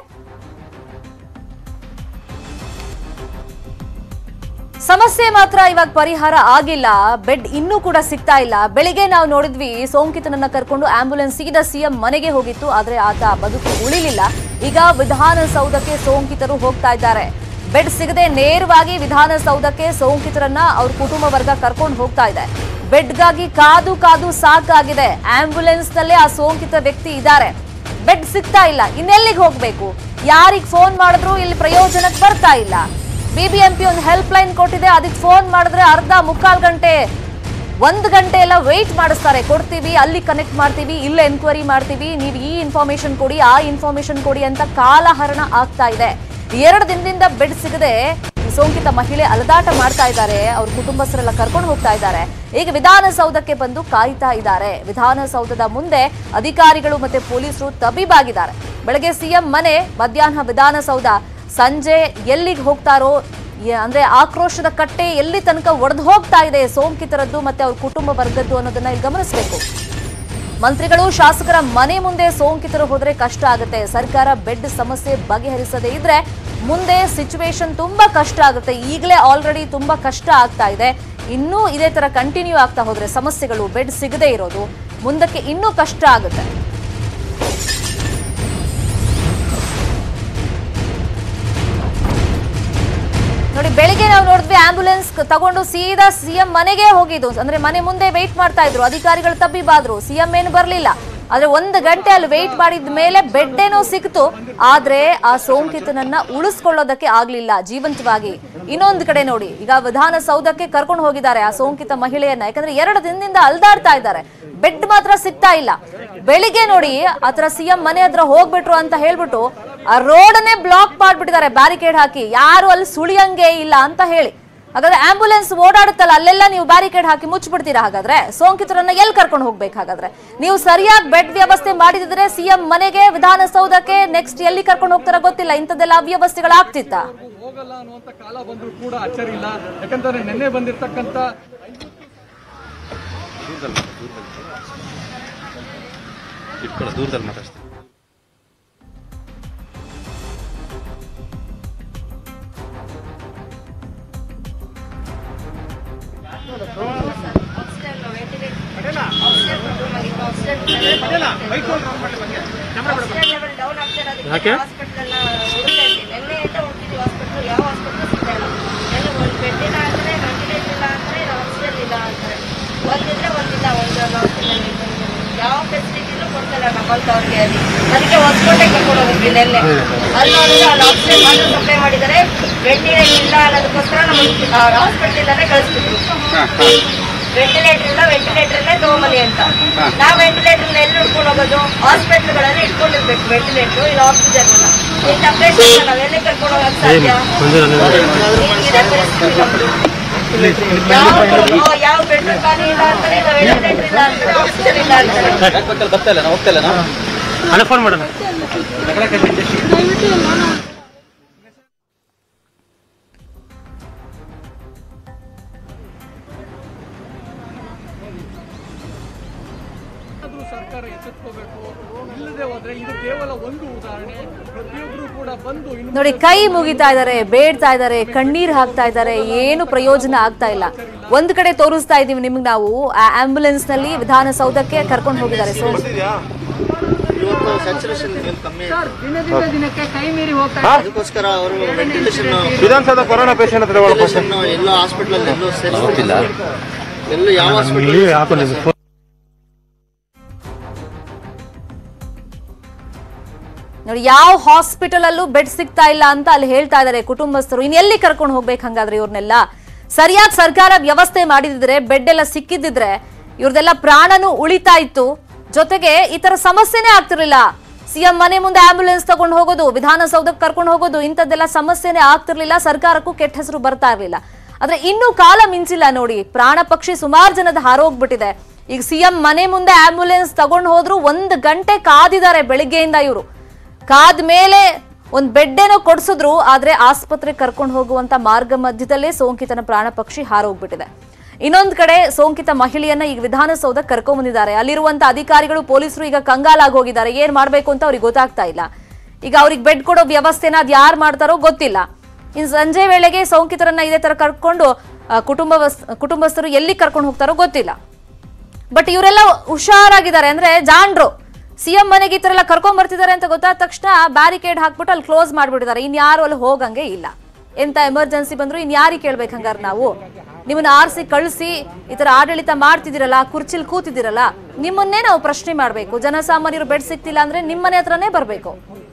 ಸಮಸ್ಯೆ ಮಾತ್ರ ಇವಾಗ ಪರಿಹಾರ ಆಗಿಲ್ಲ ಬೆಡ್ ಇನ್ನೂ ಕೂಡ ಸಿಗ್ತಾ ಇಲ್ಲ ಬೆಳಿಗ್ಗೆ ನಾವು ನೋಡಿದ್ವಿ ಸೋಂಕಿತನನ್ನ ಕರ್ಕೊಂಡು ಆಂಬ್ಯುಲೆನ್ಸ್ ಸೀದಾ ಸಿಎಂ ಮನೆಗೆ ಹೋಗಿತ್ತು ಆದ್ರೆ ಆತ ಬದುಕು ಉಳಿಲಿಲ್ಲ ಈಗ ವಿಧಾನಸೌಧಕ್ಕೆ ಸೋಂಕಿತರು ಹೋಗ್ತಾ ಇದ್ದಾರೆ ಬೆಡ್ ಸಿಗದೆ ನೇರವಾಗಿ ವಿಧಾನಸೌಧಕ್ಕೆ ಸೋಂಕಿತರನ್ನ ಅವ್ರ ಕುಟುಂಬ ವರ್ಗ ಕರ್ಕೊಂಡು ಹೋಗ್ತಾ ಇದೆ ಬೆಡ್ಗಾಗಿ ಕಾದು ಕಾದು ಸಾಕಾಗಿದೆ ಆಂಬ್ಯುಲೆನ್ಸ್ ನಲ್ಲೇ ಆ ಸೋಂಕಿತ ವ್ಯಕ್ತಿ ಇದ್ದಾರೆ ಬೆಡ್ ಸಿಗ್ತಾ ಇಲ್ಲ ಇನ್ನೆಲ್ಲಿಗೆ ಹೋಗ್ಬೇಕು ಯಾರಿಗ್ ಫೋನ್ ಮಾಡಿದ್ರು ಇಲ್ಲಿ ಪ್ರಯೋಜನಕ್ಕೆ ಬರ್ತಾ ಇಲ್ಲ ಬಿಬಿಎಂಪಿ ಒಂದು ಹೆಲ್ಪ್ ಲೈನ್ ಕೊಟ್ಟಿದೆ ಅದಕ್ಕೆ ಫೋನ್ ಮಾಡಿದ್ರೆ ಅರ್ಧ ಮುಕ್ಕಾಲ್ ಗಂಟೆ ಒಂದು ಗಂಟೆ ಎಲ್ಲ ವೆಯ್ಟ್ ಮಾಡಿಸ್ತಾರೆ ಕೊಡ್ತೀವಿ ಅಲ್ಲಿ ಕನೆಕ್ಟ್ ಮಾಡ್ತೀವಿ ಇಲ್ಲಿ ಎನ್ಕ್ವೈರಿ ಮಾಡ್ತೀವಿ ನೀವು ಈ ಇನ್ಫಾರ್ಮೇಶನ್ ಕೊಡಿ ಆ ಇನ್ಫಾರ್ಮೇಶನ್ ಕೊಡಿ ಅಂತ ಕಾಲಹರಣ ಆಗ್ತಾ ಇದೆ ಎರಡು ದಿನದಿಂದ ಬೆಡ್ ಸಿಗದೆ ಸೋಂಕಿತ ಮಹಿಳೆ ಅಲದಾಟ ಮಾಡ್ತಾ ಇದ್ದಾರೆ ಅವ್ರ ಕುಟುಂಬಸ್ಥರೆಲ್ಲ ಕರ್ಕೊಂಡು ಹೋಗ್ತಾ ಇದ್ದಾರೆ ಈಗ ವಿಧಾನಸೌಧಕ್ಕೆ ಬಂದು ಕಾಯ್ತಾ ಇದ್ದಾರೆ ವಿಧಾನಸೌಧದ ಮುಂದೆ ಅಧಿಕಾರಿಗಳು ಮತ್ತೆ ಪೊಲೀಸರು ತಬೀಬಾಗಿದ್ದಾರೆ ಬೆಳಗ್ಗೆ ಸಿಎಂ ಮನೆ ಮಧ್ಯಾಹ್ನ ವಿಧಾನಸೌಧ ಸಂಜೆ ಎಲ್ಲಿಗೆ ಹೋಗ್ತಾರೋ ಯ- ಅಂದ್ರೆ ಆಕ್ರೋಶದ ಕಟ್ಟೆ ಎಲ್ಲಿ ತನಕ ಒಡೆದು ಹೋಗ್ತಾ ಇದೆ ಸೋಂಕಿತರದ್ದು ಮತ್ತೆ ಅವ್ರ ಕುಟುಂಬ ವರ್ಗದ್ದು ಅನ್ನೋದನ್ನ ಇಲ್ಲಿ ಗಮನಿಸಬೇಕು ಮಂತ್ರಿಗಳು ಶಾಸಕರ ಮನೆ ಮುಂದೆ ಸೋಂಕಿತರು ಹೋದ್ರೆ ಕಷ್ಟ ಆಗುತ್ತೆ ಸರ್ಕಾರ ಬೆಡ್ ಸಮಸ್ಯೆ ಬಗೆಹರಿಸದೇ ಇದ್ರೆ ಮುಂದೆ ಸಿಚುವೇಶನ್ ತುಂಬಾ ಕಷ್ಟ ಆಗುತ್ತೆ ಈಗಲೇ ಆಲ್ರೆಡಿ ತುಂಬಾ ಕಷ್ಟ ಆಗ್ತಾ ಇದೆ ಇನ್ನೂ ಇದೇ ತರ ಕಂಟಿನ್ಯೂ ಆಗ್ತಾ ಹೋದ್ರೆ ಸಮಸ್ಯೆಗಳು ಬೆಡ್ ಸಿಗದೇ ಇರೋದು ಮುಂದಕ್ಕೆ ಇನ್ನೂ ಕಷ್ಟ ಆಗುತ್ತೆ ನೋಡಿ ಬೆಳಿಗ್ಗೆ ನಾವು ನೋಡಿದ್ವಿ ಆಂಬ್ಯುಲೆನ್ಸ್ ತಗೊಂಡು ಸೀದಾ ಸಿಎಂ ಮನೆಗೆ ಹೋಗಿದ್ದು ಅಂದ್ರೆ ಮನೆ ಮುಂದೆ ವೆಯ್ಟ್ ಮಾಡ್ತಾ ಇದ್ರು ಅಧಿಕಾರಿಗಳು ತಬ್ಬಿಬಾದ್ರು ಸಿಎಂ ಏನು ಬರಲಿಲ್ಲ ಆದ್ರೆ ಒಂದು ಗಂಟೆ ಅಲ್ಲಿ ವೆಯ್ಟ್ ಮಾಡಿದ ಮೇಲೆ ಬೆಡ್ ಏನೋ ಸಿಕ್ತು ಆದ್ರೆ ಆ ಸೋಂಕಿತನನ್ನ ಉಳಿಸ್ಕೊಳ್ಳೋದಕ್ಕೆ ಆಗ್ಲಿಲ್ಲ ಜೀವಂತವಾಗಿ ಇನ್ನೊಂದು ಕಡೆ ನೋಡಿ ಈಗ ವಿಧಾನಸೌಧಕ್ಕೆ ಕರ್ಕೊಂಡು ಹೋಗಿದ್ದಾರೆ ಆ ಸೋಂಕಿತ ಮಹಿಳೆಯನ್ನ ಯಾಕಂದ್ರೆ ಎರಡು ದಿನದಿಂದ ಅಲ್ದಾಡ್ತಾ ಇದ್ದಾರೆ ಬೆಡ್ ಮಾತ್ರ ಸಿಗ್ತಾ ಇಲ್ಲ ಬೆಳಿಗ್ಗೆ ನೋಡಿ ಆತರ ಸಿಎಂ ಮನೆ ಹತ್ರ ಹೋಗ್ಬಿಟ್ರು ಅಂತ ಹೇಳ್ಬಿಟ್ಟು ಆ ರೋಡನ್ನೇ ಬ್ಲಾಕ್ ಮಾಡ್ಬಿಟ್ಟಿದ್ದಾರೆ ಬ್ಯಾರಿಕೇಡ್ ಹಾಕಿ ಯಾರು ಅಲ್ಲಿ ಸುಳಿಯಂಗೆ ಇಲ್ಲ ಅಂತ ಹೇಳಿ ಹಾಗಾದ್ರೆ ಆಂಬ್ಯುಲೆನ್ಸ್ ಓಡಾಡುತ್ತಲ್ಲ ಅಲ್ಲೆಲ್ಲ ನೀವು ಬ್ಯಾರಿಕೇಡ್ ಹಾಕಿ ಮುಚ್ಚಿಬಿಡ್ತೀರಾ ಹಾಗಾದ್ರೆ ಸೋಂಕಿತರನ್ನ ಎಲ್ಲಿ ಕರ್ಕೊಂಡು ಹೋಗ್ಬೇಕು ಹಾಗಾದ್ರೆ ನೀವು ಸರಿಯಾಗಿ ಬೆಡ್ ವ್ಯವಸ್ಥೆ ಮಾಡಿದಿದ್ರೆ ಸಿಎಂ ಮನೆಗೆ ವಿಧಾನಸೌಧಕ್ಕೆ ನೆಕ್ಸ್ಟ್ ಎಲ್ಲಿ ಕರ್ಕೊಂಡು ಹೋಗ್ತಾರ ಗೊತ್ತಿಲ್ಲ ಇಂಥದ್ದೆಲ್ಲ ಅವ್ಯವಸ್ಥೆಗಳಾಗ್ತಿತ್ತಾ ಹೋಗಲ್ಲ ಅನ್ನುವಂತ ಕಾಲ ಬಂದ್ರು ಕೂಡ ಅಚ್ಚರಿ ಇಲ್ಲ ಯಾಕಂತಂದ್ರೆ ನಿನ್ನೆ ಬಂದಿರ್ತಕ್ಕಂಥ ಇಟ್ಕೊಳ್ಳೋ ದೂರದಲ್ಲಿ ಮಾತಾಡ್ತೀನಿ ಯಾಕೆ ನಿನ್ನೆಯಿಂದ ಹೋಗ್ತಿದ್ದೀವಿ ಹಾಸ್ಪಿಟ್ಲ್ ಯಾವ ಹಾಸ್ಪಿಟ್ಲ್ ಸಿಗ್ತಾ ಇಲ್ಲ ಎಲ್ಲ ಒಂದು ಬೆಡ್ಡಿಲ್ಲ ಅಂದರೆ ವೆಂಟಿಲೇಟರ್ ಇಲ್ಲ ಅಂದರೆ ಆಕ್ಸಿಜನ್ ಇಲ್ಲ ಅಂತಾರೆ ಒಂದಿದ್ರೆ ಒಂದಿಲ್ಲ ಒಂದು ಹಾಸ್ಪಿಟಲ್ ಯಾವ ಫೆಸಿಲಿಟಿನೂ ಕೊಡ್ತಿಲ್ಲ ನಮ್ಮಂಥವ್ರಿಗೆ ಅಲ್ಲಿ ಅದಕ್ಕೆ ಹೊಸ್ಕೋಟೆ ಕರ್ಕೊಂಡು ಹೋಗಿದ್ವಿ ನಿನ್ನೆ ಅಲ್ಲಿ ನೋಡಿದ್ರೆ ಅಲ್ಲಿ ಆಕ್ಸಿಜನ್ ಮಾತ್ರ ಸಪ್ಲೈ ಮಾಡಿದ್ದಾರೆ ವೆಂಟಿಲೇಟರ್ ಇಲ್ಲ ಅನ್ನೋದಕ್ಕೋಸ್ಕರ ನಮ್ಮ ಹಾಸ್ಪಿಟಲಿಂದಾನೇ ಕಳಿಸ್ತಿದ್ರು ವೆಂಟಿಲೇಟರ್ ಇಲ್ಲ ವೆಂಟಿಲೇಟರ್ ಇಲ್ಲೇ ತಗೊಂಬನ್ನಿ ಅಂತ ನಾವು ವೆಂಟಿಲೇಟರ್ ಎಲ್ಲಿ ಹಿಡ್ಕೊಂಡು ಹೋಗೋದು ಹಾಸ್ಪಿಟಲ್ಗಳಲ್ಲಿ ಇಟ್ಕೊಂಡಿರ್ಬೇಕು ವೆಂಟಿಲೇಟರ್ ಇಲ್ಲ ಆಕ್ಸಿಜನ್ ಇಲ್ಲ ಇಂಥ ಪೇಷಂಟ್ ನಾವೆಲ್ಲಿ ಕರ್ಕೊಂಡು ಹೋಗಕ್ ಸಾಧ್ಯ ಹೀಗಿದೆ ಪರಿಸ್ಥಿತಿ ನಮ್ದು. ಯಾವ ಯಾವ ಬೆಡ್ ಖಾಲಿ ಇಲ್ಲ ಅಂತಾರೆ ಇಲ್ಲ ವೆಂಟಿಲೇಟರ್ ಇಲ್ಲ ಅಂತಾರೆ ಆಕ್ಸಿಜನ್ ಇಲ್ಲ ಅಂತಾರೆ ಹಣ ಫೋನ್ ಮಾಡೋಣ ಅದು ಸರ್ಕಾರ ಎಚ್ಚೆತ್ಕೋಬೇಕು ಇಲ್ಲದೆ ಹೋದ್ರೆ ಇದು ಕೇವಲ ಒಂದು ಉದಾಹರಣೆ ಪ್ರತಿಯೊಬ್ಬರು ಕೂಡ ಬಂದು ಇನ್ನು ನೋಡಿ ಕೈ ಮುಗಿತಾ ಇದ್ದಾರೆ ಬೇಡ್ತಾ ಇದ್ದಾರೆ ಕಣ್ಣೀರ್ ಹಾಕ್ತಾ ಇದ್ದಾರೆ ಏನು ಪ್ರಯೋಜನ ಆಗ್ತಾ ಇಲ್ಲ ಒಂದ್ ಕಡೆ ತೋರಿಸ್ತಾ ಇದೀವಿ ನಿಮ್ಗೆ ನಾವು ಆ ಆಂಬ್ಯುಲೆನ್ಸ್ ನಲ್ಲಿ ವಿಧಾನಸೌಧಕ್ಕೆ ಕರ್ಕೊಂಡು ಹೋಗಿದ್ದಾರೆ ಸೊ ಇವತ್ತು ಸ್ಯಾಚುರೇಷನ್ ಕಮ್ಮಿ ದಿನದಿಂದ ದಿನಕ್ಕೆ ಕೈ ಮೀರಿ ಹೋಗ್ತಾ ಅದಕ್ಕೋಸ್ಕರ ಅವರು ವೆಂಟಿಲೇಷನ್ ವಿಧಾನಸೌಧ ಕೊರೋನಾ ಪೇಷಂಟ್ ಹತ್ರ ವೆಂಟಿಲೇಷನ್ ಎಲ್ಲೋ ಹಾಸ್ಪಿಟಲ್ ಎಲ್ಲೋ ಸೇರಿಸ್ತಿಲ್ಲ ಎಲ್ಲೋ ಯಾವ ಹಾಸ್ಪಿಟಲ್ ನೋಡಿ ಯಾವ ಹಾಸ್ಪಿಟಲ್ ಅಲ್ಲೂ ಬೆಡ್ ಸಿಗ್ತಾ ಇಲ್ಲ ಅಂತ ಅಲ್ಲಿ ಹೇಳ್ತಾ ಇದ್ದಾರೆ ಕುಟುಂಬಸ್ಥರು ಇನ್ ಎಲ್ಲಿ ಕರ್ಕೊಂಡು ಹೋಗ್ಬೇಕು ಹಂಗಾದ್ರೆ ಇವ್ರನ್ನೆಲ್ಲ ಸರಿಯಾಗಿ ಸರ್ಕಾರ ವ್ಯವಸ್ಥೆ ಮಾಡಿದಿದ್ರೆ ಬೆಡ್ ಎಲ್ಲ ಸಿಕ್ಕಿದ್ದಿದ್ರೆ ಇವ್ರದೆಲ್ಲ ಪ್ರಾಣನೂ ಉಳಿತಾ ಇತ್ತು ಜೊತೆಗೆ ಈ ತರ ಸಮಸ್ಯೆನೇ ಆಗ್ತಿರ್ಲಿಲ್ಲ ಸಿಎಂ ಮನೆ ಮುಂದೆ ಆಂಬ್ಯುಲೆನ್ಸ್ ತಗೊಂಡು ಹೋಗೋದು ವಿಧಾನಸೌಧಕ್ಕೆ ಕರ್ಕೊಂಡು ಹೋಗೋದು ಇಂಥದ್ದೆಲ್ಲ ಸಮಸ್ಯೆನೇ ಆಗ್ತಿರ್ಲಿಲ್ಲ ಸರ್ಕಾರಕ್ಕೂ ಕೆಟ್ಟ ಹೆಸರು ಬರ್ತಾ ಇರ್ಲಿಲ್ಲ ಆದ್ರೆ ಇನ್ನೂ ಕಾಲ ಮಿಂಚಿಲ್ಲ ನೋಡಿ ಪ್ರಾಣ ಪಕ್ಷಿ ಸುಮಾರು ಜನದ ಹಾರೋಗ್ಬಿಟ್ಟಿದೆ ಈಗ ಸಿಎಂ ಮನೆ ಮುಂದೆ ಆಂಬ್ಯುಲೆನ್ಸ್ ತಗೊಂಡು ಹೋದ್ರು ಒಂದ್ ಗಂಟೆ ಕಾದಿದ್ದಾರೆ ಬೆಳಿಗ್ಗೆಯಿಂದ ಇವರು ಕಾದ ಮೇಲೆ ಒಂದ್ ಬೆಡ್ ಏನೋ ಕೊಡ್ಸಿದ್ರು ಆದ್ರೆ ಆಸ್ಪತ್ರೆ ಕರ್ಕೊಂಡು ಹೋಗುವಂತ ಮಾರ್ಗ ಮಧ್ಯದಲ್ಲೇ ಸೋಂಕಿತನ ಪ್ರಾಣ ಪಕ್ಷಿ ಹಾರೋಗ್ಬಿಟ್ಟಿದೆ ಇನ್ನೊಂದ್ ಕಡೆ ಸೋಂಕಿತ ಮಹಿಳೆಯನ್ನ ಈಗ ವಿಧಾನಸೌಧ ಕರ್ಕೊಂಡ್ ಬಂದಿದ್ದಾರೆ ಅಲ್ಲಿರುವಂತ ಅಧಿಕಾರಿಗಳು ಪೊಲೀಸರು ಈಗ ಕಂಗಾಲಾಗಿ ಹೋಗಿದ್ದಾರೆ ಏನ್ ಮಾಡ್ಬೇಕು ಅಂತ ಅವ್ರಿಗೆ ಗೊತ್ತಾಗ್ತಾ ಇಲ್ಲ ಈಗ ಅವ್ರಿಗೆ ಬೆಡ್ ಕೊಡೋ ವ್ಯವಸ್ಥೆನ ಅದ್ ಯಾರು ಮಾಡ್ತಾರೋ ಗೊತ್ತಿಲ್ಲ ಇನ್ ಸಂಜೆ ವೇಳೆಗೆ ಸೋಂಕಿತರನ್ನ ಇದೇ ತರ ಕರ್ಕೊಂಡು ಆ, ಕುಟುಂಬ ಕುಟುಂಬಸ್ಥರು ಎಲ್ಲಿ ಕರ್ಕೊಂಡು ಹೋಗ್ತಾರೋ ಗೊತ್ತಿಲ್ಲ ಬಟ್ ಇವರೆಲ್ಲ ಹುಷಾರಾಗಿದ್ದಾರೆ ಅಂದ್ರೆ ಜಾಂಡ್ರು ಸಿಎಂ ಮನೆಗೆ ಈ ತರ ಎಲ್ಲ ಕರ್ಕೊಂಡ್ ಬರ್ತಿದ್ದಾರೆ ಅಂತ ಗೊತ್ತಾದ ತಕ್ಷಣ ಬ್ಯಾರಿಕೇಡ್ ಹಾಕ್ಬಿಟ್ಟು ಅಲ್ಲಿ ಕ್ಲೋಸ್ ಮಾಡ್ಬಿಟ್ಟಿದ್ದಾರೆ ಇನ್ಯಾರು ಅಲ್ಲಿ ಹೋಗಂಗೆ ಇಲ್ಲ ಎಂತ ಎಮರ್ಜೆನ್ಸಿ ಬಂದ್ರು ಇನ್ಯಾರಿಗೆ ಕೇಳ್ಬೇಕು ಹಂಗಾರೆ ನಾವು ನಿಮ್ಮನ್ನ ಆರಿಸಿ ಕಳಿಸಿ ಈ ತರ ಆಡಳಿತ ಮಾಡ್ತಿದ್ದೀರಲ್ಲ ಕುರ್ಚಿಲ್ ಕೂತಿದ್ದೀರಲ್ಲ ನಿಮ್ಮನ್ನೇ ನಾವು ಪ್ರಶ್ನೆ ಮಾಡ್ಬೇಕು ಜನಸಾಮಾನ್ಯರು ಬೆಡ್ ಸಿಗ್ತಿಲ್ಲ ಅಂದ್ರೆ ನಿಮ್ಮನೆ ಹತ್ರನೇ ಬರ್ಬೇಕು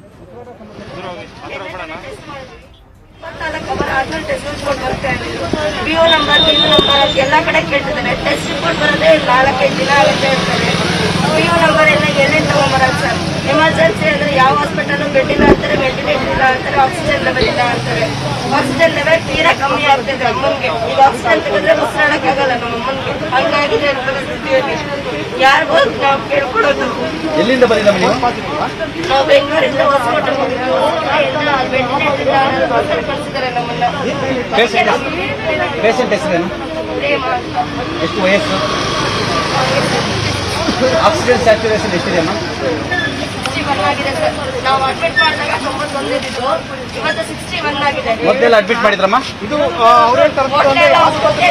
ಇಪ್ಪತ್ನಾಲ್ಕು ಅವರ್ ಆದ್ಮೇಲೆ ಟೆಸ್ಟ್ ರಿಪೋರ್ಟ್ ಬರ್ತಾ ಇದೆ B O number B number ಅಂತ ಎಲ್ಲ ಕಡೆ ಕೇಳ್ತಿದ್ದಾರೆ ಟೆಸ್ಟ್ ರಿಪೋರ್ಟ್ ಬರೋದೇ ನಾಲ್ಕೈದು ದಿನ ಆಗುತ್ತೆ ಹೇಳ್ತಾರೆ ಬಿ ಒ ನಂಬರ್ ಎಲ್ಲ ಎಲ್ಲಿ ತಗೊಂಬರೋದು ಸರ್ ಎಮರ್ಜೆನ್ಸಿ ಅಂದ್ರೆ ಯಾವ ಹಾಸ್ಪಿಟಲ್ ಬೆಡ್ ಇಲ್ಲ ಅಂತಾರೆ ವೆಂಟಿಲೇಟರ್ ಇಲ್ಲ ಅಂತಾರೆ ಆಕ್ಸಿಜನ್ ಲೆವೆಲ್ ಇಲ್ಲ ಅಂತಾರೆ ಆಕ್ಸಿಜನ್ ಲೆವೆಲ್ ತೀರಾ ಕಮ್ಮಿ ಆಗ್ತಿದೆ ಅಮ್ಮನ್ಗೆ ಈಗ ಆಕ್ಸಿಜನ್ ತೆಗೆದ್ರೆ ಉಸಿರಾಡಕ್ಕಾಗಲ್ಲ ನಮ್ಮ ಅಮ್ಮನ್ಗೆ ಹಂಗಾಗಿದೆ ಪರಿಸ್ಥಿತಿಯಲ್ಲಿ ಯಾರಿಗೂ ನಾವು ಕೇಳ್ಕೊಡೋದು ಎಲ್ಲಿಂದ ಬಂದಿದ್ದಮ್ಮ ನೀವು ನಾವು ಬೆಂಗಳೂರಿಂದ ಹೊಸಕೋಟೆ ಹೋಗಿದ್ದು ಎಲ್ಲ ವೆಂಟಿಲೇಟರ್ ಇಲ್ಲ ಅನ್ನೋದು ಕಳಿಸಿದ್ದಾರೆ ನಮ್ಮನ್ನ ಪೇಷಂಟ್ ಹೆಸರೇನು ಪ್ರೇಮ ಎಷ್ಟು ವಯಸ್ಸು ಆಕ್ಸಿಜನ್ ಸ್ಯಾಚುರೇಷನ್ ಎಷ್ಟಿದೆ ಅಮ್ಮ ಸಿಕ್ಸ್ಟಿ ಒನ್ ಆಗಿದೆ ಸರ್ ನಾವು ಅಡ್ಮಿಟ್ ಮಾಡಿದಾಗ ತೊಂಬತ್ತೊಂದು ಇದ್ದಿದ್ದು ಇವತ್ತು ಸಿಕ್ಸ್ಟಿ ಒನ್ ಆಗಿದೆ ಮೊದಲೆಲ್ಲ ಅಡ್ಮಿಟ್ ಮಾಡಿದ್ರಮ್ಮ ಇದು ಅವ್ರು ಹೇಳ್ತಾರೆ ಮೊನ್ನೆ ಎಲ್ಲ ಹೊಸ್ಕೋಟೆ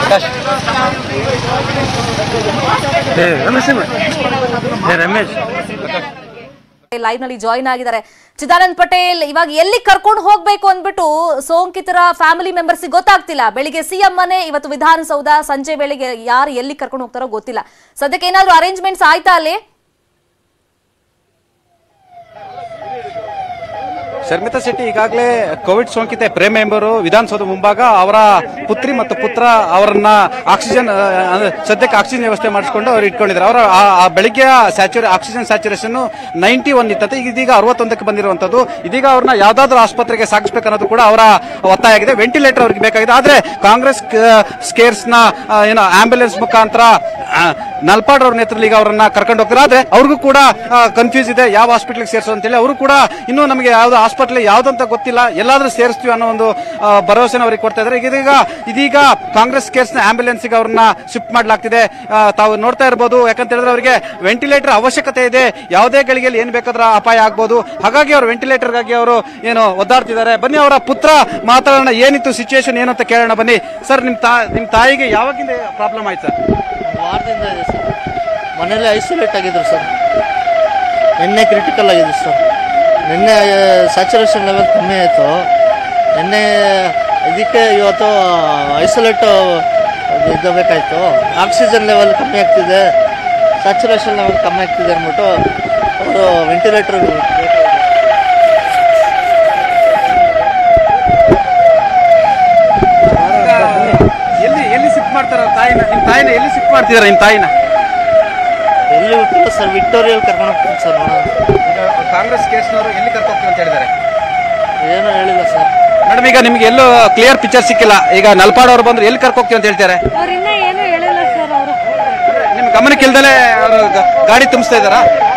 ರಮೇಶ್ ಲೈವ್ ನಲ್ಲಿ ಜಾಯಿನ್ ಆಗಿದ್ದಾರೆ ಚಿದಾನಂದ್ ಪಟೇಲ್ ಇವಾಗ ಎಲ್ಲಿ ಕರ್ಕೊಂಡು ಹೋಗ್ಬೇಕು ಅಂದ್ಬಿಟ್ಟು ಸೋಂಕಿತರ ಫ್ಯಾಮಿಲಿ ಮೆಂಬರ್ಸ್ ಗೊತ್ತಾಗ್ತಿಲ್ಲ ಬೆಳಿಗ್ಗೆ ಸಿಎಂ ಮನೆ ಇವತ್ತು ವಿಧಾನಸೌಧ ಸಂಜೆ ವೇಳೆಗೆ ಯಾರು ಎಲ್ಲಿ ಕರ್ಕೊಂಡು ಹೋಗ್ತಾರೋ ಗೊತ್ತಿಲ್ಲ ಸದ್ಯಕ್ಕೆ ಏನಾದ್ರು ಅರೇಂಜ್ಮೆಂಟ್ಸ್ ಆಯ್ತಾ ಅಲ್ಲಿ ಶರ್ಮಿತಾ ಶೆಟ್ಟಿ ಈಗಾಗಲೇ ಕೋವಿಡ್ ಸೋಂಕಿತ ಪ್ರೇಮ ಎಂಬರು ವಿಧಾನಸೌಧ ಮುಂಭಾಗ ಅವರ ಪುತ್ರಿ ಮತ್ತು ಪುತ್ರ ಅವರನ್ನ ಆಕ್ಸಿಜನ್ ಆ, ಅಂದ್ರೆ ಸದ್ಯಕ್ಕೆ ಆಕ್ಸಿಜನ್ ವ್ಯವಸ್ಥೆ ಮಾಡಿಸ್ಕೊಂಡು ಅವ್ರು ಇಟ್ಕೊಂಡಿದ್ದಾರೆ ಅವರ ಆ- ಆ ಬೆಳಿಗ್ಗೆ ಸ್ಯಾಚುರೇ ಆಕ್ಸಿಜನ್ ಸ್ಯಾಚುರೇಷನ್ ನೈಂಟಿ ಒನ್ ಇತ್ತಂತೆ ಈಗ ಇದೀಗ ಅರವತ್ತೊಂದಕ್ಕೆ ಬಂದಿರುವಂತದ್ದು ಇದೀಗ ಅವ್ರನ್ನ ಯಾವ್ದಾದ್ರು ಆಸ್ಪತ್ರೆಗೆ ಸಾಗಿಸ್ಬೇಕು ಅನ್ನೋದು ಕೂಡ ಅವರ ಒತ್ತಾಯ ಆಗಿದೆ ವೆಂಟಿಲೇಟರ್ ಅವ್ರಿಗೆ ಬೇಕಾಗಿದೆ ಆದ್ರೆ ಕಾಂಗ್ರೆಸ್ ಸ್ಕೇರ್ಸ್ ನ ಆ, ಏನೋ ಆಂಬ್ಯುಲೆನ್ಸ್ ಮುಖಾಂತರ ಆ, ನಲ್ಪಾಡ್ ಅವ್ರ ನೇತೃತ್ವದಲ್ಲಿ ಈಗ ಅವರನ್ನ ಕರ್ಕೊಂಡು ಹೋಗ್ತಾರೆ ಆದ್ರೆ ಅವ್ರಿಗೂ ಕೂಡ ಕನ್ಫ್ಯೂಸ್ ಇದೆ ಯಾವ ಹಾಸ್ಪಿಟಲ್ ಸೇರಿಸೋ ಅಂತೇಳಿ ಅವರು ಕೂಡ ಇನ್ನೂ ನಮಗೆ ಯಾವ್ದು ಹಾಸ್ಪಿಟಲ್ ಯಾವ್ದಂತ ಗೊತ್ತಿಲ್ಲ ಎಲ್ಲಾದ್ರೂ ಸೇರಿಸ್ತೀವಿ ಅನ್ನೋ ಒಂದು ಆ, ಭರವಸೆನ ಅವ್ರಿಗೆ ಕೊಡ್ತಾ ಇದ್ದಾರೆ ಈಗ ಇದೀಗ ಇದೀಗ ಕಾಂಗ್ರೆಸ್ ಕೇರ್ಸ್ ನ ಆಂಬ್ಯುಲೆನ್ಸ್ ಗೆ ಅವ್ರನ್ನ ಶಿಫ್ಟ್ ಮಾಡ್ಲಾಗ್ತಿದೆ ಆ, ತಾವು ನೋಡ್ತಾ ಇರಬಹುದು ಯಾಕಂತ ಹೇಳಿದ್ರೆ ಅವರಿಗೆ ವೆಂಟಿಲೇಟರ್ ಅವಶ್ಯಕತೆ ಇದೆ ಯಾವುದೇ ಗಳಿಗೆಯಲ್ಲಿ ಏನ್ ಬೇಕಾದ್ರೂ ಅಪಾಯ ಆಗ್ಬೋದು ಹಾಗಾಗಿ ಅವರು ವೆಂಟಿಲೇಟರ್ ಗಾಗಿ ಅವರು ಏನು ಒದ್ದಾಡ್ತಿದ್ದಾರೆ ಬನ್ನಿ ಅವರ ಪುತ್ರ ಮಾತಾಡೋಣ ಏನಿತ್ತು ಸಿಚುವೇಶನ್ ಏನು ಅಂತ ಕೇಳೋಣ ಬನ್ನಿ ಸರ್ ನಿಮ್ ತಾ ನಿಮ್ ತಾಯಿಗೆ ಯಾವಾಗಿಂದ ಪ್ರಾಬ್ಲಮ್ ಆಯ್ತು ಸರ್ ಒಂದು ವಾರದಿಂದ ಇದೆ ಸರ್ ಮನೇಲಿ ಐಸೋಲೇಟ್ ಆಗಿದ್ರು ಸರ್ ನಿನ್ನೆ ಕ್ರಿಟಿಕಲ್ ಆಗಿದೆ ಸರ್ ನಿನ್ನೆ ಸ್ಯಾಚುರೇಷನ್ ಲೆವೆಲ್ ಕಮ್ಮಿ ಆಯಿತು ನಿನ್ನೆ ಇದಕ್ಕೆ ಇವತ್ತು ಐಸೋಲೇಟ್ ಇದ್ದಬೇಕಾಯ್ತು ಆಕ್ಸಿಜನ್ ಲೆವೆಲ್ ಕಮ್ಮಿ ಆಗ್ತಿದೆ ಸ್ಯಾಚುರೇಷನ್ ಲೆವೆಲ್ ಕಮ್ಮಿ ಆಗ್ತಿದೆ ಅಂದ್ಬಿಟ್ಟು ಅವರು ವೆಂಟಿಲೇಟರ್ ಎಲ್ಲಿ ಎಲ್ಲಿ ಶಿಫ್ಟ್ ಮಾಡ್ತಾರ ತಾಯಿನ ನಿಮ್ ತಾಯಿನ ಎಲ್ಲಿ ಶಿಫ್ಟ್ ಮಾಡ್ತಿದಾರ ನಿಮ್ ತಾಯಿನ ಎಲ್ಲಿ ಗೊತ್ತಿಲ್ಲ ಸರ್ ವಿಕ್ಟೋರಿಯಲ್ಲಿ ಕರ್ಕೊಂಡು ಹೋಗ್ತೀನಿ ಸರ್ ನೋಡೋಣ ಈಗ ಕಾಂಗ್ರೆಸ್ ಕೇಸ್ನವರು ಎಲ್ಲಿ ಕರ್ಕೋಗ್ತೀವಿ ಅಂತ ಹೇಳಿದ್ದಾರೆ ಏನೂ ಹೇಳಿಲ್ಲ ಸರ್ ಮೇಡಮ್ ಈಗ ನಿಮ್ಗೆ ಎಲ್ಲೂ ಕ್ಲಿಯರ್ ಪಿಕ್ಚರ್ ಸಿಕ್ಕಿಲ್ಲ ಈಗ ನಲ್ಪಾಡ್ ಅವ್ರು ಬಂದ್ರೆ ಎಲ್ಲಿ ಕರ್ಕೋಗ್ತೀವಿ ಅಂತ ಹೇಳ್ತಾರೆ ಅವ್ರಿನ್ನ ಏನು ಹೇಳಿಲ್ಲ ಸರ್ ಅವರು ನಿಮ್ ಗಮನಕ್ಕೆ ಇಲ್ದಲೆ ಅವರು ಗಾಡಿ ತುಂಬಿಸ್ತಾ ಇದಾರಾ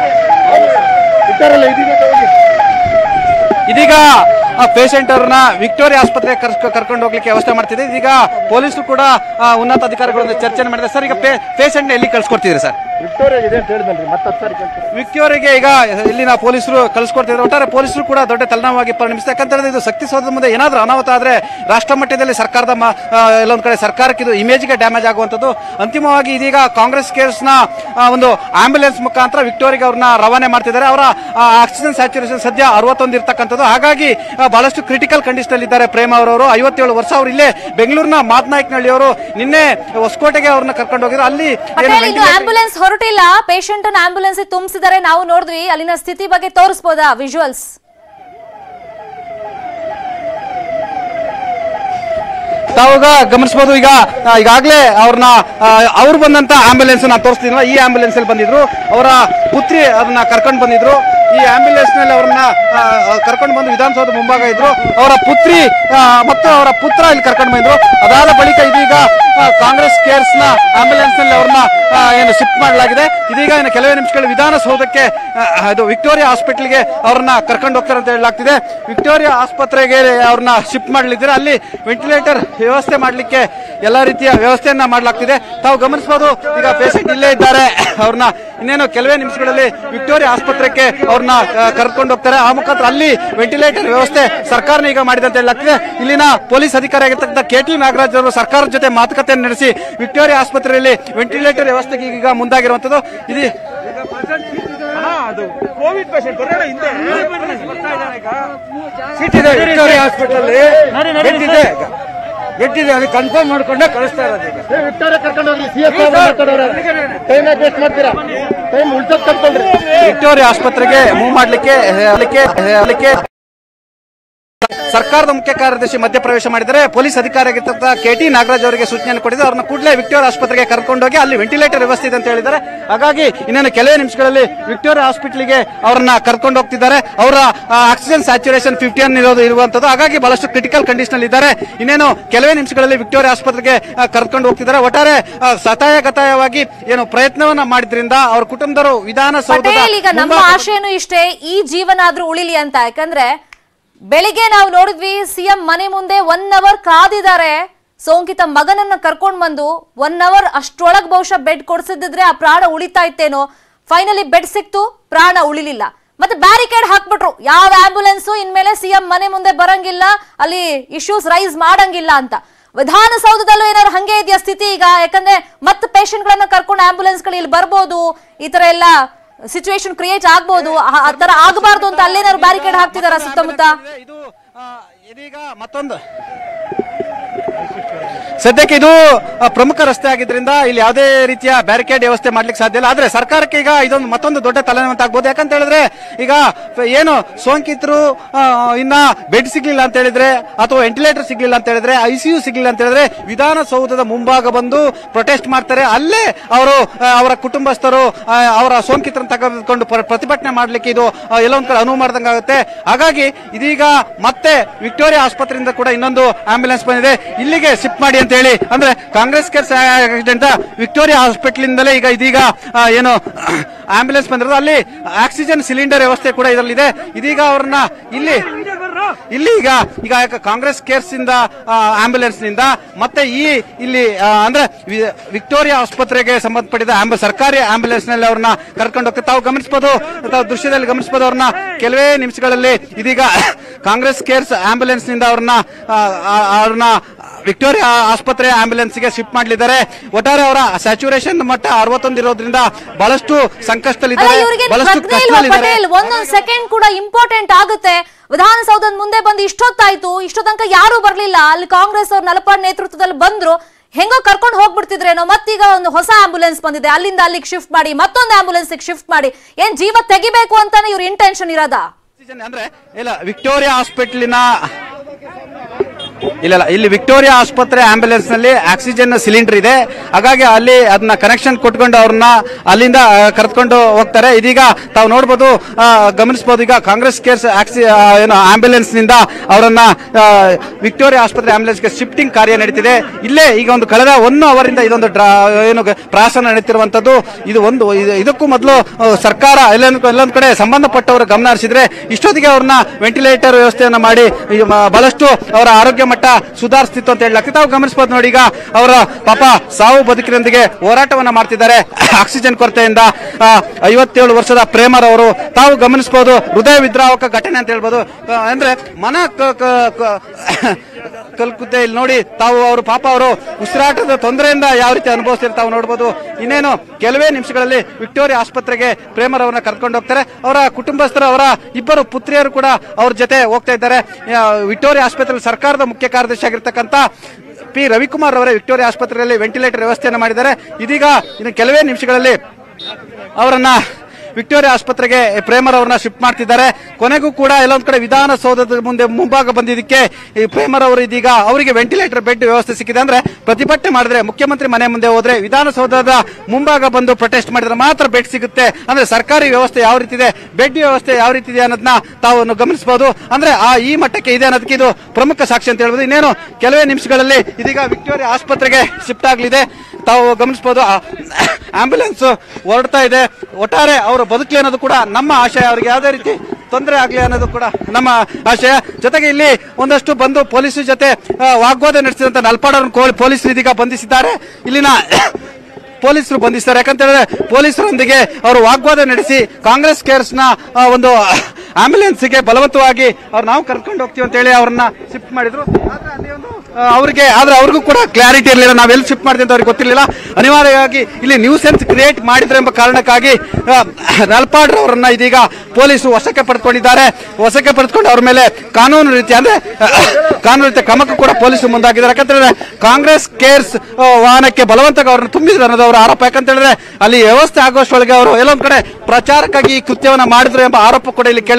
ಇದೀಗ ಆ ಪೇಷಂಟ್ ಅವ್ರನ್ನ ವಿಕ್ಟೋರಿಯಾ ಆಸ್ಪತ್ರೆಗೆ ಕರ್ಸ್- ಕರ್ಕೊಂಡು ಹೋಗ್ಲಿಕ್ಕೆ ವ್ಯವಸ್ಥೆ ಮಾಡ್ತಿದೆ ಇದೀಗ ಪೊಲೀಸರು ಕೂಡ ಆ, ಉನ್ನತ ಅಧಿಕಾರಿಗಳೊಂದಿಗೆ ಚರ್ಚೆ ಮಾಡಿದೆ ಸರ್ ಈಗ ಪೇಷಂಟ್ ಎಲ್ಲಿ ಕಳ್ಸಿಕೊಡ್ತಿದ್ರಿ ಸರ್ ವಿಕ್ಟೋರಿಯಾಗೆ ಈಗ ಇಲ್ಲಿನ ಪೊಲೀಸರು ಕಳಿಸ್ಕೊಡ್ತಿದ್ರು ಒಟ್ಟಾರೆ ಪೊಲೀಸರು ಕೂಡ ದೊಡ್ಡ ತಲೆನೋವಾಗಿ ಪರಿಣಮಿಸಿದೆ ಯಾಕಂತಂದ್ರೆ ಇದು ಶಕ್ತಿ ಸೌಧದ ಮುಂದೆ ಏನಾದ್ರೂ ಅನಾಹುತ ಆದ್ರೆ ರಾಷ್ಟ್ರ ಮಟ್ಟದಲ್ಲಿ ಸರ್ಕಾರದ ಮ- ಆ, ಎಲ್ಲೊಂದ್ ಕಡೆ ಸರ್ಕಾರಕ್ಕೆ ಇದು ಇಮೇಜ್ಗೆ ಡ್ಯಾಮೇಜ್ ಆಗುವಂತದ್ದು ಅಂತಿಮವಾಗಿ ಇದೀಗ ಕಾಂಗ್ರೆಸ್ ಕೇಸ್ನ ಆ, ಒಂದು ಆಂಬ್ಯುಲೆನ್ಸ್ ಮುಖಾಂತರ ವಿಕ್ಟೋರಿಯಾಗೆ ಅವ್ರನ್ನ ರವಾನೆ ಮಾಡ್ತಿದ್ದಾರೆ ಅವರ ಆಕ್ಸಿಜನ್ ಸ್ಯಾಚುರೇಷನ್ ಸದ್ಯ ಅರವತ್ತೊಂದು ಇರ್ತಕ್ಕಂಥದ್ದು ಹಾಗಾಗಿ ಆ, ಬಹಳಷ್ಟು ಕ್ರಿಟಿಕಲ್ ಕಂಡೀಷನ್ ಇದ್ದಾರೆ ಪ್ರೇಮ ಅವರವರು ಐವತ್ತೇಳು ವರ್ಷ ಅವ್ರು ಇಲ್ಲೇ ಬೆಂಗಳೂರಿನ ಮಾತನಾಯಕನಹಳ್ಳಿ ಅವರು ನಿನ್ನೆ ಹೊಸಕೋಟೆಗೆ ಅವ್ರನ್ನ ಕರ್ಕೊಂಡು ಹೋಗಿದ್ರು ಅಲ್ಲಿ ಏನು ಪಟೇಲ್ ಇನ್ನು ventilator- ಆಂಬ್ಯುಲೆನ್ಸ್ ಹೊರಟಿಲ್ಲ ಪೇಷಂಟ್ ಅನ್ನ ಆಂಬ್ಯುಲೆನ್ಸ್ ತುಂಬಿಸಿದ್ದಾರೆ ನಾವು ನೋಡಿದ್ವಿ ಅಲ್ಲಿನ ಸ್ಥಿತಿ ಬಗ್ಗೆ ತೋರಿಸಬಹುದಾ ವಿಜುವಲ್ಸ್ ತಾವಾಗ ಗಮನಿಸಬಹುದು ಈಗ ಆ, ಈಗಾಗಲೇ ಅವ್ರನ್ನ ಆ, ಅವ್ರು ಬಂದಂತ ಆಂಬ್ಯುಲೆನ್ಸ್ ನಾ ತೋರಿಸ್ತೀನಲ್ಲ ಈ ಆಂಬ್ಯುಲೆನ್ಸ್ ಅಲ್ಲಿ ಬಂದಿದ್ರು ಅವರ ಪುತ್ರಿ ಅದನ್ನ ಕರ್ಕೊಂಡು ಬಂದಿದ್ರು ಈ ಆಂಬ್ಯುಲೆನ್ಸ್ ನಲ್ಲಿ ಅವ್ರನ್ನ ಆ, ಕರ್ಕೊಂಡು ಬಂದು ವಿಧಾನಸೌಧ ಮುಂಭಾಗ ಇದ್ರು ಅವರ ಪುತ್ರಿ ಆ, ಮತ್ತು ಅವರ ಪುತ್ರ ಇಲ್ಲಿ ಕರ್ಕೊಂಡು ಬಂದಿದ್ರು ಅದಾದ ಬಳಿಕ ಇದೀಗ ಆ, ಕಾಂಗ್ರೆಸ್ ಕೇರ್ಸ್ ನ ಆಂಬ್ಯುಲೆನ್ಸ್ ನಲ್ಲಿ ಅವ್ರನ್ನ ಆ, ಏನು ಶಿಫ್ಟ್ ಮಾಡಲಾಗಿದೆ ಇದೀಗ ಇನ್ನು ಕೆಲವೇ ನಿಮಿಷಗಳು ವಿಧಾನಸೌಧಕ್ಕೆ ಆ, ಅದು ವಿಕ್ಟೋರಿಯಾ ಹಾಸ್ಪಿಟಲ್ಗೆ ಅವ್ರನ್ನ ಕರ್ಕೊಂಡು ಹೋಗ್ತಾರೆ ಅಂತ ಹೇಳಲಾಗ್ತಿದೆ ವಿಕ್ಟೋರಿಯಾ ಆಸ್ಪತ್ರೆಗೆ ಅವ್ರನ್ನ ಶಿಫ್ಟ್ ಮಾಡಲಿದ್ದಾರೆ ಅಲ್ಲಿ ವೆಂಟಿಲೇಟರ್ ವ್ಯವಸ್ಥೆ ಮಾಡಲಿಕ್ಕೆ ಎಲ್ಲಾ ರೀತಿಯ ವ್ಯವಸ್ಥೆಯನ್ನ ಮಾಡಲಾಗ್ತಿದೆ ತಾವು ಗಮನಿಸಬಹುದು ಈಗ ಪೇಷಂಟ್ ಇಲ್ಲೇ ಇದ್ದಾರೆ ಅವ್ರನ್ನ ಇನ್ನೇನು ಕೆಲವೇ ನಿಮಿಷಗಳಲ್ಲಿ ವಿಕ್ಟೋರಿಯಾ ಆಸ್ಪತ್ರೆಗೆ ಅವ್ರನ್ನ ಕರ್ಕೊಂಡು ಹೋಗ್ತಾರೆ ಆ ಮುಖಾಂತರ ಅಲ್ಲಿ ವೆಂಟಿಲೇಟರ್ ವ್ಯವಸ್ಥೆ ಸರ್ಕಾರನೇ ಈಗ ಮಾಡಿದೆ ಅಂತ ಹೇಳಲಾಗ್ತಿದೆ ಇಲ್ಲಿನ ಪೊಲೀಸ್ ಅಧಿಕಾರಿ ಆಗಿರ್ತಕ್ಕಂಥ ಕೆಟಿ ನಾಗರಾಜ್ ಅವರು ಸರ್ಕಾರದ ಜೊತೆ ಮಾತುಕತೆ ನಡೆಸಿ ವಿಕ್ಟೋರಿಯಾ ಆಸ್ಪತ್ರೆಯಲ್ಲಿ ವೆಂಟಿಲೇಟರ್ ವ್ಯವಸ್ಥೆಗೆ ಈಗ ಮುಂದಾಗಿರುವಂತದ್ದು ಇದು ಕೋವಿಡ್ ಪೇಷಂಟ್ ಬರೋಣ ಹಿಂದೆ ಸೀಟ್ ಇದೆ ವಿಕ್ಟೋರಿಯಾ ಹಾಸ್ಪಿಟಲ್ ಬೆಡ್ ಇದೆ ಬೆಡ್ ಇದೆ ಅದು ಕನ್ಫರ್ಮ್ ಮಾಡ್ಕೊಂಡೆ ಕಳಿಸ್ತಾ ಇರೋದು ಈಗ ವಿಕ್ಟೋರಿಯಾ ಕರ್ಕೊಂಡು ಹೋಗಿ ಸಿ ಎಸ್ ಟೈಮ್ ವೇಸ್ಟ್ ಮಾಡ್ತೀರಾ ಟೈಮ್ ಉಳ್ಸೋದ್ ಕರ್ಕೊಳ್ರಿ ವಿಕ್ಟೋರಿಯಾ ಆಸ್ಪತ್ರೆಗೆ ಮೂವ್ ಮಾಡ್ಲಿಕ್ಕೆ ಅಲ್ಲಿಕ್ಕೆ ಅಲ್ಲಿಕ್ಕೆ ಸರ್ಕಾರದ ಮುಖ್ಯ ಕಾರ್ಯದರ್ಶಿ ಮಧ್ಯಪ್ರವೇಶ ಮಾಡಿದರೆ ಪೊಲೀಸ್ ಅಧಿಕಾರಿಯಾಗಿರ್ತಕ್ಕಂಥ ಕೆ ಟಿ ನಾಗರಾಜ್ ಅವರಿಗೆ ಸೂಚನೆಯನ್ನು ಕೊಟ್ಟಿದೆ ಅವ್ರನ್ನ ಕೂಡಲೇ ವಿಕ್ಟೋರಿಯಾ ಆಸ್ಪತ್ರೆಗೆ ಕರ್ಕೊಂಡೋಗಿ ಅಲ್ಲಿ ವೆಂಟಿಲೇಟರ್ ವ್ಯವಸ್ಥೆ ಇದೆ ಅಂತ ಹೇಳಿದ್ದಾರೆ ಹಾಗಾಗಿ ಇನ್ನೇನು ಕೆಲವೇ ನಿಮಿಷಗಳಲ್ಲಿ ವಿಕ್ಟೋರಿಯಾ ಹಾಸ್ಪಿಟಲ್ಗೆ ಅವರನ್ನ ಕರ್ಕೊಂಡು ಹೋಗ್ತಿದ್ದಾರೆ ಅವರ ಆಕ್ಸಿಜನ್ ಸ್ಯಾಚುರೇಷನ್ ಫಿಫ್ಟಿಯನ್ ಇರೋದು ಇರುವಂತದ್ದು ಹಾಗಾಗಿ ಬಹಳಷ್ಟು ಕ್ರಿಟಿಕಲ್ ಕಂಡೀಷನ್ ಇದ್ದಾರೆ ಇನ್ನೇನು ಕೆಲವೇ ನಿಮಿಷಗಳಲ್ಲಿ ವಿಕ್ಟೋರಿಯಾ ಆಸ್ಪತ್ರೆಗೆ ಆ, ಕರ್ಕೊಂಡು ಹೋಗ್ತಿದ್ದಾರೆ ಒಟ್ಟಾರೆ ಆ, ಸತಾಯ ಗತಾಯವಾಗಿ ಏನು ಪ್ರಯತ್ನವನ್ನ ಮಾಡಿದ್ರಿಂದ ಅವ್ರ ಕುಟುಂಬದವರು ವಿಧಾನಸೌಧದ ಪಟೇಲ್ ಈಗ ನಮ್ಮ ಮುಂಭಾಗ- ಆಶಯನೂ ಇಷ್ಟೇ ಈ ಜೀವನ ಆದ್ರೂ ಉಳಿಲಿ ಅಂತ ಯಾಕಂದ್ರೆ ಬೆಳಿಗ್ಗೆ ನಾವು ನೋಡಿದ್ವಿ ಸಿಎಂ ಮನೆ ಮುಂದೆ ಒನ್ ಅವರ್ ಕಾದಿದ್ದಾರೆ ಸೋಂಕಿತ ಮಗನನ್ನ ಕರ್ಕೊಂಡ್ ಬಂದು ಒನ್ ಅವರ್ ಅಷ್ಟ್ರೊಳಗ್ ಬಹುಶಃ ಬೆಡ್ ಕೊಡ್ಸಿದ್ರೆ ಆ ಪ್ರಾಣ ಉಳಿತಾ ಇತ್ತೇನೋ ಫೈನಲಿ ಬೆಡ್ ಸಿಕ್ತು ಪ್ರಾಣ ಉಳಿಲಿಲ್ಲ ಮತ್ತೆ ಬ್ಯಾರಿಕೇಡ್ ಹಾಕ್ಬಿಟ್ರು ಯಾವ ಆಂಬ್ಯುಲೆನ್ಸ್ ಇನ್ಮೇಲೆ ಸಿಎಂ ಮನೆ ಮುಂದೆ ಬರಂಗಿಲ್ಲ ಅಲ್ಲಿ ಇಶ್ಯೂಸ್ ರೈಸ್ ಮಾಡಂಗಿಲ್ಲ ಅಂತ ವಿಧಾನಸೌಧದಲ್ಲೂ ಏನಾದ್ರು ಹಂಗೆ ಇದೆಯಾ ಸ್ಥಿತಿ ಈಗ ಯಾಕಂದ್ರೆ ಮತ್ತೆ ಪೇಷಂಟ್ ಗಳನ್ನ ಕರ್ಕೊಂಡು ಆಂಬ್ಯುಲೆನ್ಸ್ ಗಳು ಇಲ್ಲಿ ಬರ್ಬೋದು ಈ ತರ ಎಲ್ಲ ಸಿಚುವೇಶನ್ ಕ್ರಿಯೇಟ್ ಆಗ್ಬೋದು ಆ- ಆ ತರ ಆಗಬಾರ್ದು ಅಂತ ಅಲ್ಲೇನಾದ್ರು ಬ್ಯಾರಿಕೇಡ್ ಹಾಕ್ತಿದಾರ ಸುತ್ತಮುತ್ತ ಇದು ಆ, ಇದೀಗ ಮತ್ತೊಂದು ಸದ್ಯಕ್ಕೆ ಇದು ಆ, ಪ್ರಮುಖ ರಸ್ತೆ ಆಗಿದ್ರಿಂದ ಇಲ್ಲಿ ಯಾವುದೇ ರೀತಿಯ ಬ್ಯಾರಿಕೇಡ್ ವ್ಯವಸ್ಥೆ ಮಾಡ್ಲಿಕ್ಕೆ ಸಾಧ್ಯ ಇಲ್ಲ ಆದ್ರೆ ಸರ್ಕಾರಕ್ಕೆ ಈಗ ಇದೊಂದು ಮತ್ತೊಂದು ದೊಡ್ಡ ತಲೆನೋವಂತ ಆಗ್ಬೋದು ಯಾಕಂತ ಹೇಳಿದ್ರೆ ಈಗ ಏನು ಸೋಂಕಿತರು ಆ, ಇನ್ನ ಬೆಡ್ ಸಿಗ್ಲಿಲ್ಲ ಅಂತ ಹೇಳಿದ್ರೆ ಅಥವಾ ವೆಂಟಿಲೇಟರ್ ಸಿಗ್ಲಿಲ್ಲ ಅಂತ ಹೇಳಿದ್ರೆ ಐಸಿಯು ಸಿಗ್ಲಿಲ್ಲ ಅಂತ ಹೇಳಿದ್ರೆ ವಿಧಾನಸೌಧದ ಮುಂಭಾಗ ಬಂದು ಪ್ರೊಟೆಸ್ಟ್ ಮಾಡ್ತಾರೆ ಅಲ್ಲೇ ಅವರು ಆ, ಅವರ ಕುಟುಂಬಸ್ಥರು ಆ, ಅವರ ಸೋಂಕಿತರನ್ನು ತೆಗೆದುಕೊಂಡು ಪ್ರ- ಪ್ರತಿಭಟನೆ ಮಾಡ್ಲಿಕ್ಕೆ ಇದು ಆ, ಎಲ್ಲೋ ಒಂದ್ ಕಡೆ ಅನುವು ಮಾಡ್ದಂಗೆ ಆಗುತ್ತೆ ಹಾಗಾಗಿ ಇದೀಗ ಮತ್ತೆ ವಿಕ್ಟೋರಿಯಾ ಆಸ್ಪತ್ರೆಯಿಂದ ಕೂಡ ಇನ್ನೊಂದು ಆಂಬ್ಯುಲೆನ್ಸ್ ಬಂದಿದೆ ಇಲ್ಲಿಗೆ ಶಿಫ್ಟ್ ಮಾಡಿ ಅಂತ ಹೇಳಿ ಅಂದ್ರೆ Congress care accident Victoria hospital ಇಂದಲೇ ಈಗ ಇದೀಗ ಆ, ಏನು ಆಂಬ್ಯುಲೆನ್ಸ್ ಬಂದಿರೋದು ಅಲ್ಲಿ ಆಕ್ಸಿಜನ್ ಸಿಲಿಂಡರ್ ವ್ಯವಸ್ಥೆ ಕೂಡ ಇದರಲ್ಲಿದೆ ಇದೀಗ ಅವ್ರನ್ನ ಇಲ್ಲಿ ಇಲ್ಲಿ ಈಗ ಈಗ ಯಾಕೆ ಕಾಂಗ್ರೆಸ್ ಕೇರ್ಸ್ ಇಂದ ಆಂಬ್ಯುಲೆನ್ಸ್ ನಿಂದ ಮತ್ತೆ ಈ ಇಲ್ಲಿ ಆ, ಅಂದ್ರೆ ವಿ- ವಿಕ್ಟೋರಿಯಾ ಆಸ್ಪತ್ರೆಗೆ ಸಂಬಂಧಪಟ್ಟಿದ ಆಂಬು- ಸರ್ಕಾರಿ ಆಂಬ್ಯುಲೆನ್ಸ್ ನಲ್ಲಿ ಅವ್ರನ್ನ ಕರ್ಕೊಂಡು ಹೋಗ್ತಾರೆ ತಾವು ಗಮನಿಸಬಹುದು ತಾವು ದೃಶ್ಯದಲ್ಲಿ ಗಮನಿಸಬಹುದು ಅವ್ರನ್ನ ಕೆಲವೇ ನಿಮಿಷಗಳಲ್ಲಿ ಇದೀಗ ಕಾಂಗ್ರೆಸ್ ಕೇರ್ಸ್ ಆಂಬ್ಯುಲೆನ್ಸ್ ನಿಂದ ಅವ್ರನ್ನ ಆ, ಆ, ಅವ್ರನ್ನ ವಿಕ್ಟೋರಿಯಾ ಆಸ್ಪತ್ರೆ ಆಂಬ್ಯುಲೆನ್ಸ್ ಗೆ ಶಿಫ್ಟ್ ಮಾಡಲಿದ್ದಾರೆ ಒಟ್ಟಾರೆ ಅವರ ಸ್ಯಾಚುರೇಷನ್ ಮಟ್ಟ ಅರವತ್ತೊಂದು ಇರೋದ್ರಿಂದ ಬಹಳಷ್ಟು ಅಲ್ಲ ಸಂಕಷ್ಟದಲ್ಲಿದ್ದಾರೆ ಇವ್ರಿಗೆ ಬಹಳಷ್ಟು ಪ್ರಜ್ಞೆ ಇಲ್ವಾ ಕಷ್ಟದಲ್ಲಿದ್ದಾರೆ ಪಟೇಲ್ ಒಂದೊಂದ್ ಸೆಕೆಂಡ್ ಕೂಡ ಇಂಪಾರ್ಟೆಂಟ್ ಆಗುತ್ತೆ ವಿಧಾನಸೌಧದ ಮುಂದೆ ಬಂದು ಇಷ್ಟೊತ್ತಾಯ್ತು ಇಷ್ಟೋ ತನಕ ಯಾರು ಬರ್ಲಿಲ್ಲ ಅಲ್ಲಿ ಕಾಂಗ್ರೆಸ್ ಅವ್ರ ನಲಪಾಡ್ ನೇತೃತ್ವದಲ್ಲಿ ಬಂದ್ರು ಹೆಂಗೋ ಕರ್ಕೊಂಡು ಹೋಗ್ಬಿಡ್ತಿದ್ರೇನೋ ಮತ್ತೀಗ ಒಂದು ಹೊಸ ಆಂಬ್ಯುಲೆನ್ಸ್ ಬಂದಿದೆ ಅಲ್ಲಿಂದ ಅಲ್ಲಿಗೆ ಶಿಫ್ಟ್ ಮಾಡಿ ಮತ್ತೊಂದು ಆಂಬ್ಯುಲೆನ್ಸ್ ಶಿಫ್ಟ್ ಮಾಡಿ ಏನ್ ಜೀವ ತೆಗಿಬೇಕು ಅಂತಾನೆ ಇವ್ರ ಇಂಟೆನ್ಷನ್ ಇರೋದಾ ಆಕ್ಸಿಜನ್ ಅಂದ್ರೆ ಇಲ್ಲ ವಿಕ್ಟೋರಿಯಾ ಹಾಸ್ಪಿಟಲಿನ ಇಲ್ಲ ಇಲ್ಲ ಇಲ್ಲಿ ವಿಕ್ಟೋರಿಯಾ ಆಸ್ಪತ್ರೆ ಆಂಬ್ಯುಲೆನ್ಸ್ ನಲ್ಲಿ ಆಕ್ಸಿಜನ್ ಸಿಲಿಂಡರ್ ಇದೆ ಹಾಗಾಗಿ ಅಲ್ಲಿ ಅದನ್ನ ಕನೆಕ್ಷನ್ ಕೊಟ್ಕೊಂಡು ಅವ್ರನ್ನ ಅಲ್ಲಿಂದ ಆ, ಕರೆದುಕೊಂಡು ಹೋಗ್ತಾರೆ ಇದೀಗ ತಾವು ನೋಡ್ಬೋದು ಆ, ಗಮನಿಸಬಹುದು ಈಗ ಕಾಂಗ್ರೆಸ್ ಕೇರ್ಸ್ ಆಕ್ಸಿ ಆ, ಏನು ಆಂಬ್ಯುಲೆನ್ಸ್ ನಿಂದ ಅವರನ್ನ ಆ, ವಿಕ್ಟೋರಿಯಾ ಆಸ್ಪತ್ರೆ ಆಂಬ್ಯುಲೆನ್ಸ್ ಗೆ ಶಿಫ್ಟಿಂಗ್ ಕಾರ್ಯ ನಡೀತಿದೆ ಇಲ್ಲೇ ಈಗ ಒಂದು ಕಳೆದ ಒನ್ ಅವರ್ ಇಂದ ಇದೊಂದು ಡ್ರಾ ಏನು ಗ- ಪ್ರವಾಸ ನಡೀತಿರುವಂತದ್ದು ಇದು ಒಂದು ಇದು- ಇದಕ್ಕೂ ಮೊದಲು ಆ, ಸರ್ಕಾರ ಎಲ್ಲೊಂದು ಎಲ್ಲೊಂದು ಕಡೆ ಸಂಬಂಧಪಟ್ಟವರು ಗಮನ ಹರಿಸಿದ್ರೆ ಇಷ್ಟೊತ್ತಿಗೆ ಅವ್ರನ್ನ ವೆಂಟಿಲೇಟರ್ ವ್ಯವಸ್ಥೆಯನ್ನ ಮಾಡಿ ಈ ಮ- ಬಹಳಷ್ಟು ಅವರ ಆರೋಗ್ಯ ಮಟ್ಟ ಸುಧಾರಿಸ್ತಿತ್ತು ಅಂತ ಹೇಳಲಾಗ್ತದೆ ತಾವು ಗಮನಿಸಬಹುದು ನೋಡಿ ಈಗ ಅವರ ಪಾಪ ಸಾವು ಬದುಕಿನೊಂದಿಗೆ ಹೋರಾಟವನ್ನ ಮಾಡ್ತಿದ್ದಾರೆ ಆಕ್ಸಿಜನ್ ಕೊರತೆಯಿಂದ ಆ, ಐವತ್ತೇಳು ವರ್ಷದ ಪ್ರೇಮರವರು ತಾವು ಗಮನಿಸಬಹುದು ಹೃದಯ ವಿದ್ರಾವಕ ಘಟನೆ ಅಂತ ಹೇಳ್ಬೋದು ಆ, ಅಂದ್ರೆ ಮನ ಕ- ಕ- ಕ- ಕಲ್ಕುತ್ತೆ ಇಲ್ಲಿ ನೋಡಿ ತಾವು ಅವರು ಪಾಪ ಅವರು ಉಸಿರಾಟದ ತೊಂದರೆಯಿಂದ ಯಾವ ರೀತಿ ಅನುಭವಿಸ್ತಾರೆ ತಾವು ನೋಡಬಹುದು ಇನ್ನೇನು ಕೆಲವೇ ನಿಮಿಷಗಳಲ್ಲಿ ವಿಕ್ಟೋರಿಯಾ ಆಸ್ಪತ್ರೆಗೆ ಪ್ರೇಮರವರನ್ನ ಕರ್ಕೊಂಡು ಹೋಗ್ತಾರೆ ಅವರ ಕುಟುಂಬಸ್ಥರು ಅವರ ಇಬ್ಬರು ಪುತ್ರಿಯರು ಕೂಡ ಅವ್ರ ಜೊತೆ ಹೋಗ್ತಾ ಇದ್ದಾರೆ ಆ, ವಿಕ್ಟೋರಿಯಾ ಆಸ್ಪತ್ರೆ ಸರ್ಕಾರದ ಮುಖ್ಯ ಕಾರ್ಯದರ್ಶಿ ಆಗಿರ್ತಕ್ಕಂಥ ಪಿ ರವಿಕುಮಾರ್ ಅವರೇ ವಿಕ್ಟೋರಿಯಾ ಆಸ್ಪತ್ರೆಯಲ್ಲಿ ವೆಂಟಿಲೇಟರ್ ವ್ಯವಸ್ಥೆಯನ್ನು ಮಾಡಿದ್ದಾರೆ ಇದೀಗ ಇನ್ನು ಕೆಲವೇ ನಿಮಿಷಗಳಲ್ಲಿ ಅವರನ್ನ ವಿಕ್ಟೋರಿಯಾ ಆಸ್ಪತ್ರೆಗೆ ಪ್ರೇಮರ್ ಅವ್ರನ್ನ ಶಿಫ್ಟ್ ಮಾಡ್ತಿದ್ದಾರೆ ಕೊನೆಗೂ ಕೂಡ ಎಲ್ಲೊಂದ್ ಕಡೆ ವಿಧಾನಸೌಧದ ಮುಂದೆ ಮುಂಭಾಗ ಬಂದಿದ್ದಕ್ಕೆ ಈ ಪ್ರೇಮರ್ ಅವರು ಇದೀಗ ಅವರಿಗೆ ವೆಂಟಿಲೇಟರ್ ಬೆಡ್ ವ್ಯವಸ್ಥೆ ಸಿಕ್ಕಿದೆ ಅಂದ್ರೆ ಪ್ರತಿಭಟನೆ ಮಾಡಿದ್ರೆ ಮುಖ್ಯಮಂತ್ರಿ ಮನೆ ಮುಂದೆ ಹೋದ್ರೆ ವಿಧಾನಸೌಧದ ಮುಂಭಾಗ ಬಂದು ಪ್ರೊಟೆಸ್ಟ್ ಮಾಡಿದ್ರೆ ಮಾತ್ರ ಬೆಡ್ ಸಿಗುತ್ತೆ ಅಂದ್ರೆ ಸರ್ಕಾರಿ ವ್ಯವಸ್ಥೆ ಯಾವ ರೀತಿ ಇದೆ ಬೆಡ್ ವ್ಯವಸ್ಥೆ ಯಾವ ರೀತಿ ಇದೆ ಅನ್ನೋದನ್ನ ತಾವು ಗಮನಿಸಬಹುದು ಅಂದ್ರೆ ಆ ಈ ಮಟ್ಟಕ್ಕೆ ಇದೆ ಅನ್ನೋದಕ್ಕೆ ಇದು ಪ್ರಮುಖ ಸಾಕ್ಷಿ ಅಂತ ಹೇಳ್ಬೋದು ಇನ್ನೇನು ಕೆಲವೇ ನಿಮಿಷಗಳಲ್ಲಿ ಇದೀಗ ವಿಕ್ಟೋರಿಯಾ ಆಸ್ಪತ್ರೆಗೆ ಶಿಫ್ಟ್ ಆಗಲಿದೆ ತಾವು ಗಮನಿಸಬಹುದು ಆಂಬ್ಯುಲೆನ್ಸ್ ಹೊರಡ್ತಾ ಇದೆ ಒಟ್ಟಾರೆ ಅವರು ಬದುಕಲಿ ಅನ್ನೋದು ಕೂಡ ನಮ್ಮ ಆಶಯ ಅವರಿಗೆ ಯಾವುದೇ ರೀತಿ ತೊಂದರೆ ಆಗಲಿ ಅನ್ನೋದು ಕೂಡ ನಮ್ಮ ಆಶಯ ಜೊತೆಗೆ ಇಲ್ಲಿ ಒಂದಷ್ಟು ಬಂದು ಪೊಲೀಸರ ಜೊತೆ ಆ, ವಾಗ್ವಾದ ನಡೆಸಿದಂತ ನಲ್ಪಾಡವ್ರನ್ನ ಪೊಲೀಸರು ಇದೀಗ ಬಂಧಿಸಿದ್ದಾರೆ ಇಲ್ಲಿನ ಪೊಲೀಸರು ಬಂಧಿಸ್ತಾರೆ ಯಾಕಂತ ಹೇಳಿದ್ರೆ ಪೊಲೀಸರೊಂದಿಗೆ ಅವರು ವಾಗ್ವಾದ ನಡೆಸಿ ಕಾಂಗ್ರೆಸ್ ಕೇರ್ಸ್ ನ ಆ, ಒಂದು ಆಂಬ್ಯುಲೆನ್ಸ್ ಗೆ ಬಲವಂತವಾಗಿ ಅವ್ರು ನಾವು ಕರ್ಕೊಂಡು ಹೋಗ್ತೀವಿ ಅಂತ ಹೇಳಿ ಅವ್ರನ್ನ ಶಿಫ್ಟ್ ಮಾಡಿದ್ರು ಆದ್ರೆ ಅಲ್ಲಿ ಒಂದು ಆ, ಅವ್ರಿಗೆ ಆದ್ರೆ ಅವ್ರಿಗೂ ಕೂಡ ಕ್ಲಾರಿಟಿ ಇರಲಿಲ್ಲ ನಾವು ಎಲ್ಲಿ ಶಿಫ್ಟ್ ಮಾಡ್ತೀವಿ ಅಂತ ಅವ್ರಿಗೆ ಗೊತ್ತಿರಲಿಲ್ಲ ಅನಿವಾರ್ಯವಾಗಿ ಇಲ್ಲಿ ನ್ಯೂಸೆನ್ಸ್ ಕ್ರಿಯೇಟ್ ಮಾಡಿದ್ರೆ ಎಂಬ ಕಾರಣಕ್ಕಾಗಿ ನಲ್ಪಾಡ್ರ ಅವರನ್ನ ಇದೀಗ ಪೊಲೀಸರು ವಶಕ್ಕೆ ಪಡೆದುಕೊಂಡಿದ್ದಾರೆ ವಶಕ್ಕೆ ಪಡೆದುಕೊಂಡು ಅವ್ರ ಮೇಲೆ ಕಾನೂನು ರೀತಿ ಅಂದ್ರೆ ಆ, ಕಾನೂನು ರೀತಿಯ ಕ್ರಮಕ್ಕೂ ಕೂಡ ಪೊಲೀಸರು ಮುಂದಾಗಿದ್ದಾರೆ ಯಾಕಂತಂದ್ರೆ ಕಾಂಗ್ರೆಸ್ ಕೇರ್ಸ್ ಆ, ವಾಹನಕ್ಕೆ ಬಲವಂತವಾಗಿ ಅವರನ್ನು ತುಂಬಿದ್ರು ಅನ್ನೋದು ಅವರ ಆರೋಪ ಯಾಕಂತ ಹೇಳಿದ್ರೆ ಅಲ್ಲಿ ವ್ಯವಸ್ಥೆ ಆಗುವಷ್ಟೊಳಗೆ ಅವರು ಎಲ್ಲೊಂದ್ ಕಡೆ ಪ್ರಚಾರಕ್ಕಾಗಿ ಈ ಕೃತ್ಯವನ್ನ ಮಾಡಿದ್ರು ಎಂಬ ಆರೋಪ ಕೂಡ ಇಲ್ಲಿ ಕೇಳಿ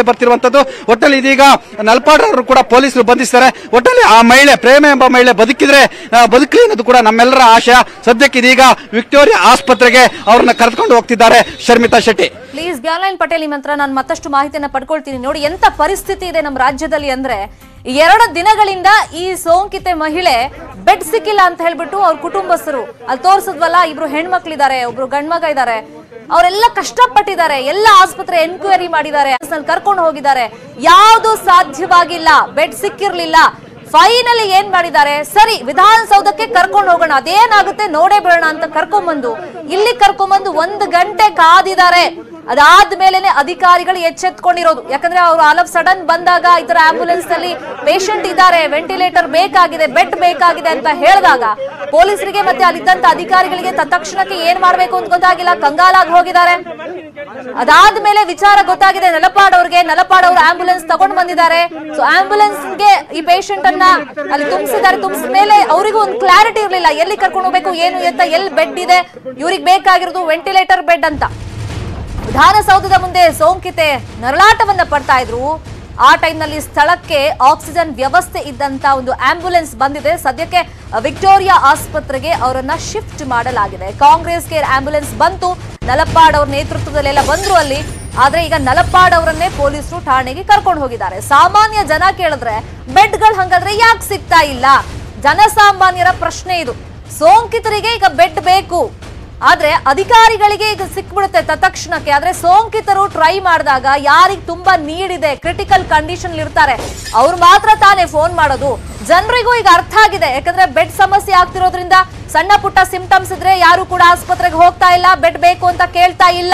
ಬರ್ತಿರುವಂತದ್ದು ಒಟ್ಟಲ್ಲಿ ಇದೀಗ ನಲ್ಪಾಡ್ ಅವರು ಕೂಡ ಪೊಲೀಸರು ಬಂಧಿಸ್ತಾರೆ ಒಟ್ಟಲ್ಲಿ ಆ ಮಹಿಳೆ ಪ್ರೇಮ ಎಂಬ ಮಹಿಳೆ ಬದುಕಿದ್ರೆ ಆ, ಬದುಕಲಿ ಅನ್ನೋದು ಕೂಡ ನಮ್ಮೆಲ್ಲರ ಆಶಯ ಸದ್ಯಕ್ಕೆ ಇದೀಗ ವಿಕ್ಟೋರಿಯಾ ಆಸ್ಪತ್ರೆಗೆ ಅವ್ರನ್ನ ಕರೆದುಕೊಂಡು ಹೋಗ್ತಿದ್ದಾರೆ ಶರ್ಮಿತಾ ಶೆಟ್ಟಿ ಪ್ಲೀಸ್ ಗ್ಯಾಲೈನ್ ಪಟೇಲ್ ನಿಮ್ಮ ಹತ್ರ ನಾನು ಮತ್ತಷ್ಟು ಮಾಹಿತಿಯನ್ನ ಪಡ್ಕೊಳ್ತೀನಿ ನೋಡಿ ಎಂತ ಪರಿಸ್ಥಿತಿ ಇದೆ ನಮ್ಮ ರಾಜ್ಯದಲ್ಲಿ ಅಂದ್ರೆ ಎರಡು ದಿನಗಳಿಂದ ಈ ಸೋಂಕಿತೆ ಮಹಿಳೆ ಬೆಡ್ ಸಿಕ್ಕಿಲ್ಲ ಅಂತ ಹೇಳ್ಬಿಟ್ಟು ಅವ್ರ ಕುಟುಂಬಸ್ಥರು ಅಲ್ಲಿ ತೋರ್ಸದ್ವಲ್ಲ ಇಬ್ರು ಹೆಣ್ಮಕ್ಳಿದ್ದಾರೆ ಒಬ್ರು ಗಂಡ್ಮಗ ಇದ್ದಾರೆ ಅವರೆಲ್ಲ ಕಷ್ಟಪಟ್ಟಿದ್ದಾರೆ ಎಲ್ಲ ಆಸ್ಪತ್ರೆ ಎನ್ಕ್ವೈರಿ ಮಾಡಿದ್ದಾರೆ ಕರ್ಕೊಂಡು ಹೋಗಿದ್ದಾರೆ ಯಾವುದು ಸಾಧ್ಯವಾಗಿಲ್ಲ ಬೆಡ್ ಸಿಕ್ಕಿರ್ಲಿಲ್ಲ ಫೈನಲಿ ಏನ್ ಮಾಡಿದ್ದಾರೆ ಸರಿ ವಿಧಾನಸೌಧಕ್ಕೆ ಕರ್ಕೊಂಡು ಹೋಗೋಣ ಅದೇನಾಗುತ್ತೆ ನೋಡೇ ಬಿಡೋಣ ಅಂತ ಕರ್ಕೊಂಬಂದು ಇಲ್ಲಿ ಕರ್ಕೊಂಬಂದು ಒಂದು ಗಂಟೆ ಕಾದಿದ್ದಾರೆ ಅದಾದ್ಮೇಲೆನೆ ಅಧಿಕಾರಿಗಳು ಎಚ್ಚೆತ್ಕೊಂಡಿರೋದು ಯಾಕಂದ್ರೆ ಅವರು ಆಲ್ ಆಫ್ ಸಡನ್ ಬಂದಾಗ ಈ ತರ ಆಂಬುಲೆನ್ಸ್ ನಲ್ಲಿ ಪೇಷಂಟ್ ಇದ್ದಾರೆ ವೆಂಟಿಲೇಟರ್ ಬೇಕಾಗಿದೆ ಬೆಡ್ ಬೇಕಾಗಿದೆ ಅಂತ ಹೇಳಿದಾಗ ಪೊಲೀಸರಿಗೆ ಮತ್ತೆ ಅಲ್ಲಿದ್ದಂತ ಅಧಿಕಾರಿಗಳಿಗೆ ತತ್ಕ್ಷಣಕ್ಕೆ ಏನ್ ಮಾಡ್ಬೇಕು ಅಂತ ಗೊತ್ತಾಗಿಲ್ಲ ಕಂಗಾಲಾಗಿ ಹೋಗಿದ್ದಾರೆ ಅದಾದ್ಮೇಲೆ ವಿಚಾರ ಗೊತ್ತಾಗಿದೆ ನಲಪಾಡ್ ಅವ್ರಿಗೆ ನಲಪಾಡ್ ಅವರು ಆಂಬುಲೆನ್ಸ್ ತಗೊಂಡ್ ಬಂದಿದ್ದಾರೆ ಸೊ ಆಂಬುಲೆನ್ಸ್ ಗೆ ಈ ಪೇಷಂಟ್ ಅನ್ನ ಅಲ್ಲಿ ತುಂಬಿಸಿದ್ದಾರೆ ತುಂಬಿಸಿದ ಮೇಲೆ ಅವರಿಗೂ ಒಂದು ಕ್ಲಾರಿಟಿ ಇರ್ಲಿಲ್ಲ ಎಲ್ಲಿ ಕರ್ಕೊಂಡು ಹೋಗ್ಬೇಕು ಏನು ಎತ್ತ ಎಲ್ಲಿ ಬೆಡ್ ಇದೆ ಇವ್ರಿಗೆ ಬೇಕಾಗಿರೋದು ವೆಂಟಿಲೇಟರ್ ಬೆಡ್ ಅಂತ ವಿಧಾನಸೌಧದ ಮುಂದೆ ಸೋಂಕಿತೆ ನರಳಾಟವನ್ನ ಪಡ್ತಾ ಇದ್ರು ಆ ಟೈಮ್ನಲ್ಲಿ ಸ್ಥಳಕ್ಕೆ ಆಕ್ಸಿಜನ್ ವ್ಯವಸ್ಥೆ ಇದ್ದಂತ ಒಂದು ಆಂಬ್ಯುಲೆನ್ಸ್ ಬಂದಿದೆ ಸದ್ಯಕ್ಕೆ ವಿಕ್ಟೋರಿಯಾ ಆಸ್ಪತ್ರೆಗೆ ಅವರನ್ನ ಶಿಫ್ಟ್ ಮಾಡಲಾಗಿದೆ ಕಾಂಗ್ರೆಸ್ ಕೇರ್ ಆಂಬ್ಯುಲೆನ್ಸ್ ಬಂತು ನಲಪಾಡ್ ಅವ್ರ ನೇತೃತ್ವದಲ್ಲೆಲ್ಲ ಬಂದ್ರು ಅಲ್ಲಿ ಆದ್ರೆ ಈಗ ನಲಪಾಡ್ ಅವರನ್ನೇ ಪೊಲೀಸರು ಠಾಣೆಗೆ ಕರ್ಕೊಂಡು ಹೋಗಿದ್ದಾರೆ ಸಾಮಾನ್ಯ ಜನ ಕೇಳಿದ್ರೆ ಬೆಡ್ಗಳು ಹಂಗಾದ್ರೆ ಯಾಕೆ ಸಿಗ್ತಾ ಇಲ್ಲ ಜನಸಾಮಾನ್ಯರ ಪ್ರಶ್ನೆ ಇದು ಸೋಂಕಿತರಿಗೆ ಈಗ ಬೆಡ್ ಬೇಕು ಆದ್ರೆ ಅಧಿಕಾರಿಗಳಿಗೆ ಈಗ ಸಿಕ್ಬಿಡುತ್ತೆ ತತ್ಕ್ಷಣಕ್ಕೆ ಆದ್ರೆ ಸೋಂಕಿತರು ಟ್ರೈ ಮಾಡಿದಾಗ ಯಾರಿಗ್ ತುಂಬಾ ನೀಡ್ ಇದೆ ಕ್ರಿಟಿಕಲ್ ಕಂಡೀಷನ್ ಇರ್ತಾರೆ ಅವ್ರು ಮಾತ್ರ ತಾನೇ ಫೋನ್ ಮಾಡೋದು ಜನರಿಗೂ ಈಗ ಅರ್ಥ ಆಗಿದೆ ಯಾಕಂದ್ರೆ ಬೆಡ್ ಸಮಸ್ಯೆ ಆಗ್ತಿರೋದ್ರಿಂದ ಸಣ್ಣ ಪುಟ್ಟ ಸಿಂಪ್ಟಮ್ಸ್ ಇದ್ರೆ ಯಾರು ಕೂಡ ಆಸ್ಪತ್ರೆಗೆ ಹೋಗ್ತಾ ಇಲ್ಲ ಬೆಡ್ ಬೇಕು ಅಂತ ಕೇಳ್ತಾ ಇಲ್ಲ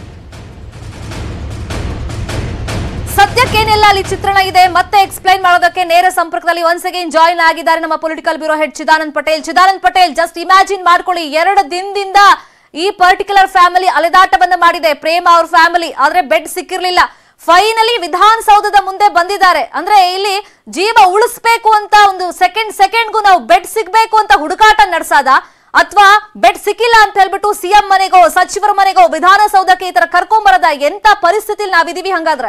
ಸದ್ಯಕ್ಕೇನೆಲ್ಲ ಅಲ್ಲಿ ಚಿತ್ರಣ ಇದೆ ಮತ್ತೆ ಎಕ್ಸ್ಪ್ಲೈನ್ ಮಾಡೋದಕ್ಕೆ ನೇರ ಸಂಪರ್ಕದಲ್ಲಿ ಒನ್ಸ್ ಅಗೇನ್ ಜಾಯಿನ್ ಆಗಿದ್ದಾರೆ ನಮ್ಮ political bureau head Chidanand Patel Chidanand Patel just imagine ಮಾಡ್ಕೊಳ್ಳಿ ಎರಡು ದಿನದಿಂದ ಈ ಪರ್ಟಿಕ್ಯುಲರ್ ಫ್ಯಾಮಿಲಿ ಅಲೆದಾಟವನ್ನ ಮಾಡಿದೆ ಪ್ರೇಮ ಅವ್ರ ಫ್ಯಾಮಿಲಿ ಆದ್ರೆ ಬೆಡ್ ಸಿಕ್ಕಿರ್ಲಿಲ್ಲ ಫೈನಲಿ ವಿಧಾನಸೌಧದ ಮುಂದೆ ಬಂದಿದ್ದಾರೆ ಅಂದ್ರೆ ಇಲ್ಲಿ ಜೀವ ಉಳಿಸ್ಬೇಕು ಅಂತ ಒಂದು ಸೆಕೆಂಡ್ ಸೆಕೆಂಡ್ಗೂ ನಾವು ಬೆಡ್ ಸಿಗ್ಬೇಕು ಅಂತ ಹುಡುಕಾಟ ನಡೆಸಾದ ಅಥವಾ ಬೆಡ್ ಸಿಕ್ಕಿಲ್ಲ ಅಂತ ಹೇಳ್ಬಿಟ್ಟು ಸಿಎಂ ಮನೆಗೋ ಸಚಿವರ ಮನೆಗೋ ವಿಧಾನಸೌಧಕ್ಕೆ ಈ ತರ ಕರ್ಕೊಂಬರದ ಎಂತ ಪರಿಸ್ಥಿತಿಲಿ ನಾವಿದೀವಿ ಹಂಗಾದ್ರೆ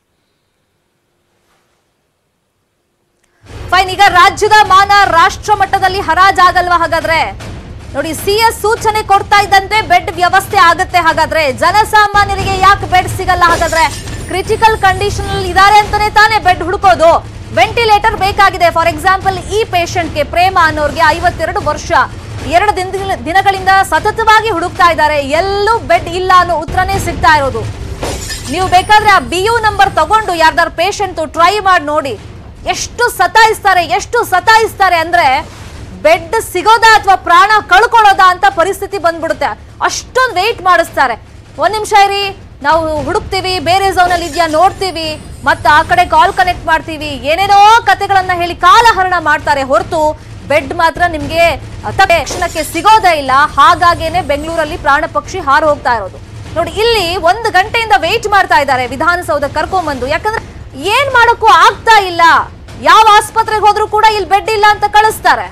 ಫೈನ್ ಈಗ ರಾಜ್ಯದ ಮಾನ ರಾಷ್ಟ್ರ ಮಟ್ಟದಲ್ಲಿ ಹರಾಜಾಗಲ್ವಾ ಹಾಗಾದ್ರೆ ನೋಡಿ ಸಿಎಸ್ ಸೂಚನೆ ಕೊಡ್ತಾ ಇದ್ದಂತೆ ಬೆಡ್ ವ್ಯವಸ್ಥೆ ಆಗತ್ತೆ ಹಾಗಾದ್ರೆ ಜನಸಾಮಾನ್ಯರಿಗೆ ಯಾಕೆ ಬೆಡ್ ಸಿಗಲ್ಲ ಹಾಗಾದ್ರೆ ಕ್ರಿಟಿಕಲ್ ಕಂಡೀಷನ್ ಅಲ್ಲಿ ಇದಾರೆ ಅಂತಾನೆ ತಾನೇ ಬೆಡ್ ಹುಡುಕೋದು ವೆಂಟಿಲೇಟರ್ ಬೇಕಾಗಿದೆ ಫಾರ್ ಎಕ್ಸಾಂಪಲ್ ಈ ಪೇಷಂಟ್ಗೆ ಪ್ರೇಮ ಅನ್ನೋರ್ಗೆ ಐವತ್ತೆರಡು ವರ್ಷ ಎರಡು ದಿನ ದಿನಗಳಿಂದ ಸತತವಾಗಿ ಹುಡುಕ್ತಾ ಇದ್ದಾರೆ ಎಲ್ಲೂ ಬೆಡ್ ಇಲ್ಲ ಅನ್ನೋ ಉತ್ತರನೇ ಸಿಗ್ತಾ ಇರೋದು ನೀವು ಬೇಕಾದ್ರೆ ಆ ಬಿ ಯು ನಂಬರ್ ತಗೊಂಡು ಯಾರ್ದಾರು ಪೇಷಂಟ್ ಟ್ರೈ ಮಾಡಿ ನೋಡಿ ಎಷ್ಟು ಸತಾಯಿಸ್ತಾರೆ ಎಷ್ಟು ಸತಾಯಿಸ್ತಾರೆ ಅಂದ್ರೆ ಬೆಡ್ ಸಿಗೋದಾ ಅಥವಾ ಪ್ರಾಣ ಕಳ್ಕೊಳ್ಳೋದಾ ಅಂತ ಪರಿಸ್ಥಿತಿ ಬಂದ್ಬಿಡುತ್ತೆ ಅಷ್ಟೊಂದು ವೆಯ್ಟ್ ಮಾಡಿಸ್ತಾರೆ ಒಂದ್ ನಿಮಿಷ ಇರಿ ನಾವು ಹುಡುಕ್ತೀವಿ ಬೇರೆ ಝೋನ್ ಅಲ್ಲಿ ಇದೆಯಾ ನೋಡ್ತೀವಿ ಮತ್ತೆ ಆ ಕಡೆ ಕಾಲ್ ಕನೆಕ್ಟ್ ಮಾಡ್ತೀವಿ ಏನೇನೋ ಕತೆಗಳನ್ನ ಹೇಳಿ ಕಾಲಹರಣ ಮಾಡ್ತಾರೆ ಹೊರತು ಬೆಡ್ ಮಾತ್ರ ನಿಮ್ಗೆ ತಕ್ಷಣಕ್ಕೆ ಸಿಗೋದೇ ಇಲ್ಲ ಹಾಗಾಗೇನೆ ಬೆಂಗಳೂರಲ್ಲಿ ಪ್ರಾಣ ಪಕ್ಷಿ ಹಾರು ಹೋಗ್ತಾ ಇರೋದು ನೋಡಿ ಇಲ್ಲಿ ಒಂದು ಗಂಟೆಯಿಂದ ವೆಯ್ಟ್ ಮಾಡ್ತಾ ಇದ್ದಾರೆ ವಿಧಾನಸೌಧ ಕರ್ಕೊಂಬಂದು ಯಾಕಂದ್ರೆ ಏನ್ ಮಾಡೋಕ್ಕೂ ಆಗ್ತಾ ಇಲ್ಲ ಯಾವ ಆಸ್ಪತ್ರೆಗೆ ಹೋದ್ರೂ ಕೂಡ ಇಲ್ಲಿ ಬೆಡ್ ಇಲ್ಲ ಅಂತ ಕಳಿಸ್ತಾರೆ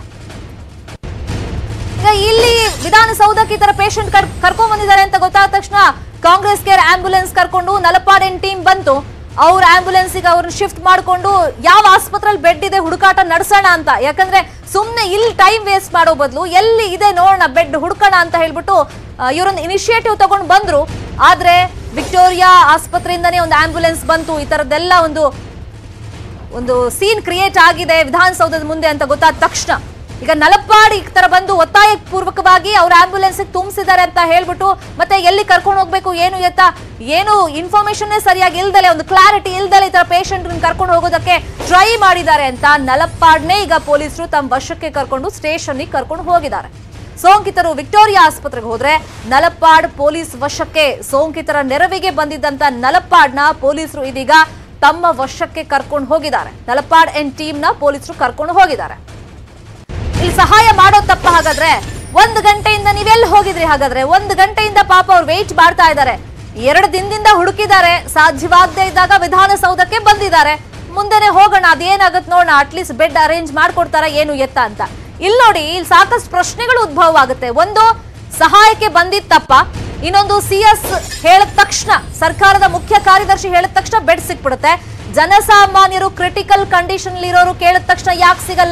ಈಗ ಇಲ್ಲಿ ವಿಧಾನಸೌಧಕ್ಕೆ ಈ ತರ ಪೇಷಂಟ್ ಕರ್ಕೊಂಡ್ ಬಂದಿದ್ದಾರೆ ಅಂತ ಗೊತ್ತಾದ ತಕ್ಷಣ ಕಾಂಗ್ರೆಸ್ ಕೇರ್ ಆಂಬ್ಯುಲೆನ್ಸ್ ಕರ್ಕೊಂಡು ನಲಪಾಡೆನ್ ಟೀಮ್ ಬಂತು ಅವ್ರ ಆಂಬ್ಯುಲೆನ್ಸ್ ಗೆ ಅವ್ರನ್ನ ಶಿಫ್ಟ್ ಮಾಡ್ಕೊಂಡು ಯಾವ ಆಸ್ಪತ್ರೆಯಲ್ಲಿ ಬೆಡ್ ಇದೆ ಹುಡುಕಾಟ ನಡೆಸೋಣ ಅಂತ ಯಾಕಂದ್ರೆ ಸುಮ್ನೆ ಇಲ್ಲಿ ಟೈಮ್ ವೇಸ್ಟ್ ಮಾಡೋ ಬದಲು ಎಲ್ಲಿ ಇದೆ ನೋಡೋಣ ಬೆಡ್ ಹುಡುಕೋಣ ಅಂತ ಹೇಳ್ಬಿಟ್ಟು ಇವರೊಂದು ಇನಿಷಿಯೇಟಿವ್ ತಗೊಂಡು ಬಂದ್ರು ಆದ್ರೆ ವಿಕ್ಟೋರಿಯಾ ಆಸ್ಪತ್ರೆಯಿಂದನೇ ಒಂದು ಆಂಬ್ಯುಲೆನ್ಸ್ ಬಂತು ಈ ತರದ್ದೆಲ್ಲ ಒಂದು ಒಂದು ಸೀನ್ ಕ್ರಿಯೇಟ್ ಆಗಿದೆ ವಿಧಾನಸೌಧದ ಮುಂದೆ ಅಂತ ಗೊತ್ತಾದ ತಕ್ಷಣ ಈಗ ನಲಪಾಡ್ ಈ ತರ ಬಂದು ಒತ್ತಾಯ ಪೂರ್ವಕವಾಗಿ ಅವ್ರ ಆಂಬ್ಯುಲೆನ್ಸ್ ತುಂಬಿಸಿದ್ದಾರೆ ಅಂತ ಹೇಳ್ಬಿಟ್ಟು ಮತ್ತೆ ಎಲ್ಲಿ ಕರ್ಕೊಂಡು ಹೋಗ್ಬೇಕು ಏನು ಎತ್ತ ಏನು ಇನ್ಫಾರ್ಮೇಶನ್ ಸರಿಯಾಗಿ ಇಲ್ದಲೆ ಒಂದು ಕ್ಲಾರಿಟಿ ಇಲ್ದಲೆ ಈ ತರ ಪೇಷಂಟ್ ಕರ್ಕೊಂಡು ಹೋಗೋದಕ್ಕೆ ಟ್ರೈ ಮಾಡಿದ್ದಾರೆ ಅಂತ ನಲಪಾಡ್ನೇ ಈಗ ಪೊಲೀಸರು ತಮ್ಮ ವಶಕ್ಕೆ ಕರ್ಕೊಂಡು ಸ್ಟೇಷನ್ ಕರ್ಕೊಂಡು ಹೋಗಿದ್ದಾರೆ ಸೋಂಕಿತರು ವಿಕ್ಟೋರಿಯಾ ಆಸ್ಪತ್ರೆಗೆ ಹೋದ್ರೆ ನಲಪಾಡ್ ಪೊಲೀಸ್ ವಶಕ್ಕೆ ಸೋಂಕಿತರ ನೆರವಿಗೆ ಬಂದಿದ್ದಂತ ನಲಪಾಡ್ನ ಪೊಲೀಸರು ಇದೀಗ ತಮ್ಮ ವಶಕ್ಕೆ ಕರ್ಕೊಂಡು ಹೋಗಿದ್ದಾರೆ ನಲಪಾಡ್ ಎನ್ ಟೀಮ್ ನ ಪೊಲೀಸರು ಕರ್ಕೊಂಡು ಹೋಗಿದ್ದಾರೆ ಇಲ್ಲಿ ಸಹಾಯ ಮಾಡೋ ತಪ್ಪ ಹಾಗಾದ್ರೆ ಒಂದು ಗಂಟೆಯಿಂದ ನೀವೆಲ್ಲಿ ಹೋಗಿದ್ರಿ ಹಾಗಾದ್ರೆ ಒಂದು ಗಂಟೆಯಿಂದ ಪಾಪ ಅವ್ರು ವೆಯ್ಟ್ ಮಾಡ್ತಾ ಇದ್ದಾರೆ ಎರಡು ದಿನದಿಂದ ಹುಡುಕಿದ್ದಾರೆ ಸಾಧ್ಯವಾಗದೇ ಇದ್ದಾಗ ವಿಧಾನಸೌಧಕ್ಕೆ ಬಂದಿದ್ದಾರೆ ಮುಂದೆನೆ ಹೋಗೋಣ ಅದೇನಾಗತ್ ನೋಡೋಣ ಅಟ್ಲೀಸ್ಟ್ ಬೆಡ್ ಅರೇಂಜ್ ಮಾಡ್ಕೊಡ್ತಾರ ಏನು ಎತ್ತ ಅಂತ ಇಲ್ಲಿ ನೋಡಿ ಇಲ್ಲಿ ಸಾಕಷ್ಟು ಪ್ರಶ್ನೆಗಳು ಉದ್ಭವ ಆಗುತ್ತೆ ಒಂದು ಸಹಾಯಕ್ಕೆ ಬಂದಿದ್ ತಪ್ಪ ಇನ್ನೊಂದು ಸಿಎಸ್ ಹೇಳಿದ ತಕ್ಷಣ ಸರ್ಕಾರದ ಮುಖ್ಯ ಕಾರ್ಯದರ್ಶಿ ಹೇಳಿದ ತಕ್ಷಣ ಬೆಡ್ ಸಿಕ್ಬಿಡುತ್ತೆ ಜನಸಾಮಾನ್ಯರು ಕ್ರಿಟಿಕಲ್ ಕಂಡೀಷನ್ ಇರೋರು ಕೇಳಿದ ತಕ್ಷಣ ಯಾಕೆ ಸಿಗಲ್ಲ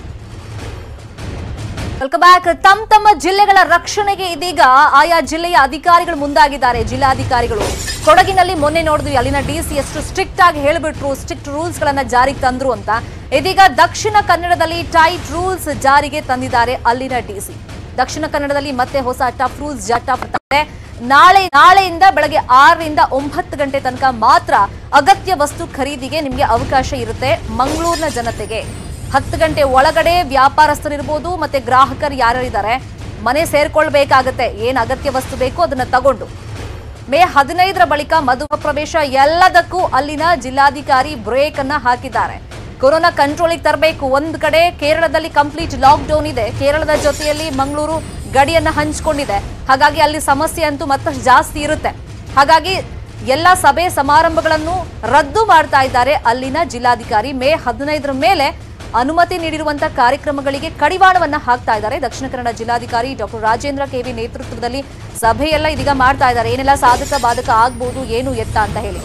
ವೆಲ್ಕಮ್ ಬ್ಯಾಕ್ ತಮ್ಮ ತಮ್ಮ ಜಿಲ್ಲೆಗಳ ರಕ್ಷಣೆಗೆ ಇದೀಗ ಆಯಾ ಜಿಲ್ಲೆಯ ಅಧಿಕಾರಿಗಳು ಮುಂದಾಗಿದ್ದಾರೆ ಜಿಲ್ಲಾಧಿಕಾರಿಗಳು ಕೊಡಗಿನಲ್ಲಿ ಮೊನ್ನೆ ನೋಡಿದ್ವಿ ಅಲ್ಲಿನ ಡಿಸಿ ಎಷ್ಟು ಸ್ಟ್ರಿಕ್ಟ್ ಆಗಿ ಹೇಳಿಬಿಟ್ರು ಸ್ಟ್ರಿಕ್ಟ್ ರೂಲ್ಸ್ ಗಳನ್ನ ಜಾರಿಗೆ ತಂದ್ರು ಅಂತ ಇದೀಗ ದಕ್ಷಿಣ ಕನ್ನಡದಲ್ಲಿ ಟೈಟ್ ರೂಲ್ಸ್ ಜಾರಿಗೆ ತಂದಿದ್ದಾರೆ ಅಲ್ಲಿನ ಡಿಸಿ ದಕ್ಷಿಣ ಕನ್ನಡದಲ್ಲಿ ಮತ್ತೆ ಹೊಸ ಟಫ್ ರೂಲ್ಸ್ ಟಫ್ ಬರ್ತಾರೆ ನಾಳೆ ನಾಳೆಯಿಂದ ಬೆಳಗ್ಗೆ ಆರರಿಂದ ಒಂಬತ್ತು ಗಂಟೆ ತನಕ ಮಾತ್ರ ಅಗತ್ಯ ವಸ್ತು ಖರೀದಿಗೆ ನಿಮಗೆ ಅವಕಾಶ ಇರುತ್ತೆ ಮಂಗಳೂರಿನ ಜನತೆಗೆ ಹತ್ತು ಗಂಟೆ ಒಳಗಡೆ ವ್ಯಾಪಾರಸ್ಥರಿರ್ಬೋದು ಮತ್ತೆ ಗ್ರಾಹಕರು ಯಾರ್ಯಾರಿದ್ದಾರೆ ಮನೆ ಸೇರ್ಕೊಳ್ಬೇಕಾಗತ್ತೆ ಏನ್ ಅಗತ್ಯ ವಸ್ತು ಬೇಕೋ ಅದನ್ನ ತಗೊಂಡು ಮೇ ಹದಿನೈದರ ಬಳಿಕ ಮಧುರ ಪ್ರವೇಶ ಎಲ್ಲದಕ್ಕೂ ಅಲ್ಲಿನ ಜಿಲ್ಲಾಧಿಕಾರಿ ಬ್ರೇಕ್ ಅನ್ನ ಹಾಕಿದ್ದಾರೆ ಕೊರೋನಾ ಕಂಟ್ರೋಲಿಗೆ ತರಬೇಕು ಒಂದ್ ಕಡೆ ಕೇರಳದಲ್ಲಿ ಕಂಪ್ಲೀಟ್ ಲಾಕ್ ಡೌನ್ ಇದೆ ಕೇರಳದ ಜೊತೆಯಲ್ಲಿ ಮಂಗಳೂರು ಗಡಿಯನ್ನ ಹಂಚಿಕೊಂಡಿದೆ ಹಾಗಾಗಿ ಅಲ್ಲಿ ಸಮಸ್ಯೆ ಅಂತೂ ಮತ್ತಷ್ಟು ಜಾಸ್ತಿ ಇರುತ್ತೆ ಹಾಗಾಗಿ ಎಲ್ಲ ಸಭೆ ಸಮಾರಂಭಗಳನ್ನು ರದ್ದು ಮಾಡ್ತಾ ಇದ್ದಾರೆ ಅಲ್ಲಿನ ಜಿಲ್ಲಾಧಿಕಾರಿ ಮೇ ಹದಿನೈದರ ಮೇಲೆ ಅನುಮತಿ ನೀಡಿರುವಂತಹ ಕಾರ್ಯಕ್ರಮಗಳಿಗೆ ಕಡಿವಾಣವನ್ನ ಹಾಕ್ತಾ ಇದ್ದಾರೆ ದಕ್ಷಿಣ ಕನ್ನಡ ಜಿಲ್ಲಾಧಿಕಾರಿ ಡಾಕ್ಟರ್ ರಾಜೇಂದ್ರ ಕೆವಿ ನೇತೃತ್ವದಲ್ಲಿ ಸಭೆಯೆಲ್ಲ ಇದೀಗ ಮಾಡ್ತಾ ಇದ್ದಾರೆ ಏನೆಲ್ಲ ಸಾಧಕ ಬಾಧಕ ಆಗ್ಬೋದು ಏನು ಎತ್ತ ಅಂತ ಹೇಳಿ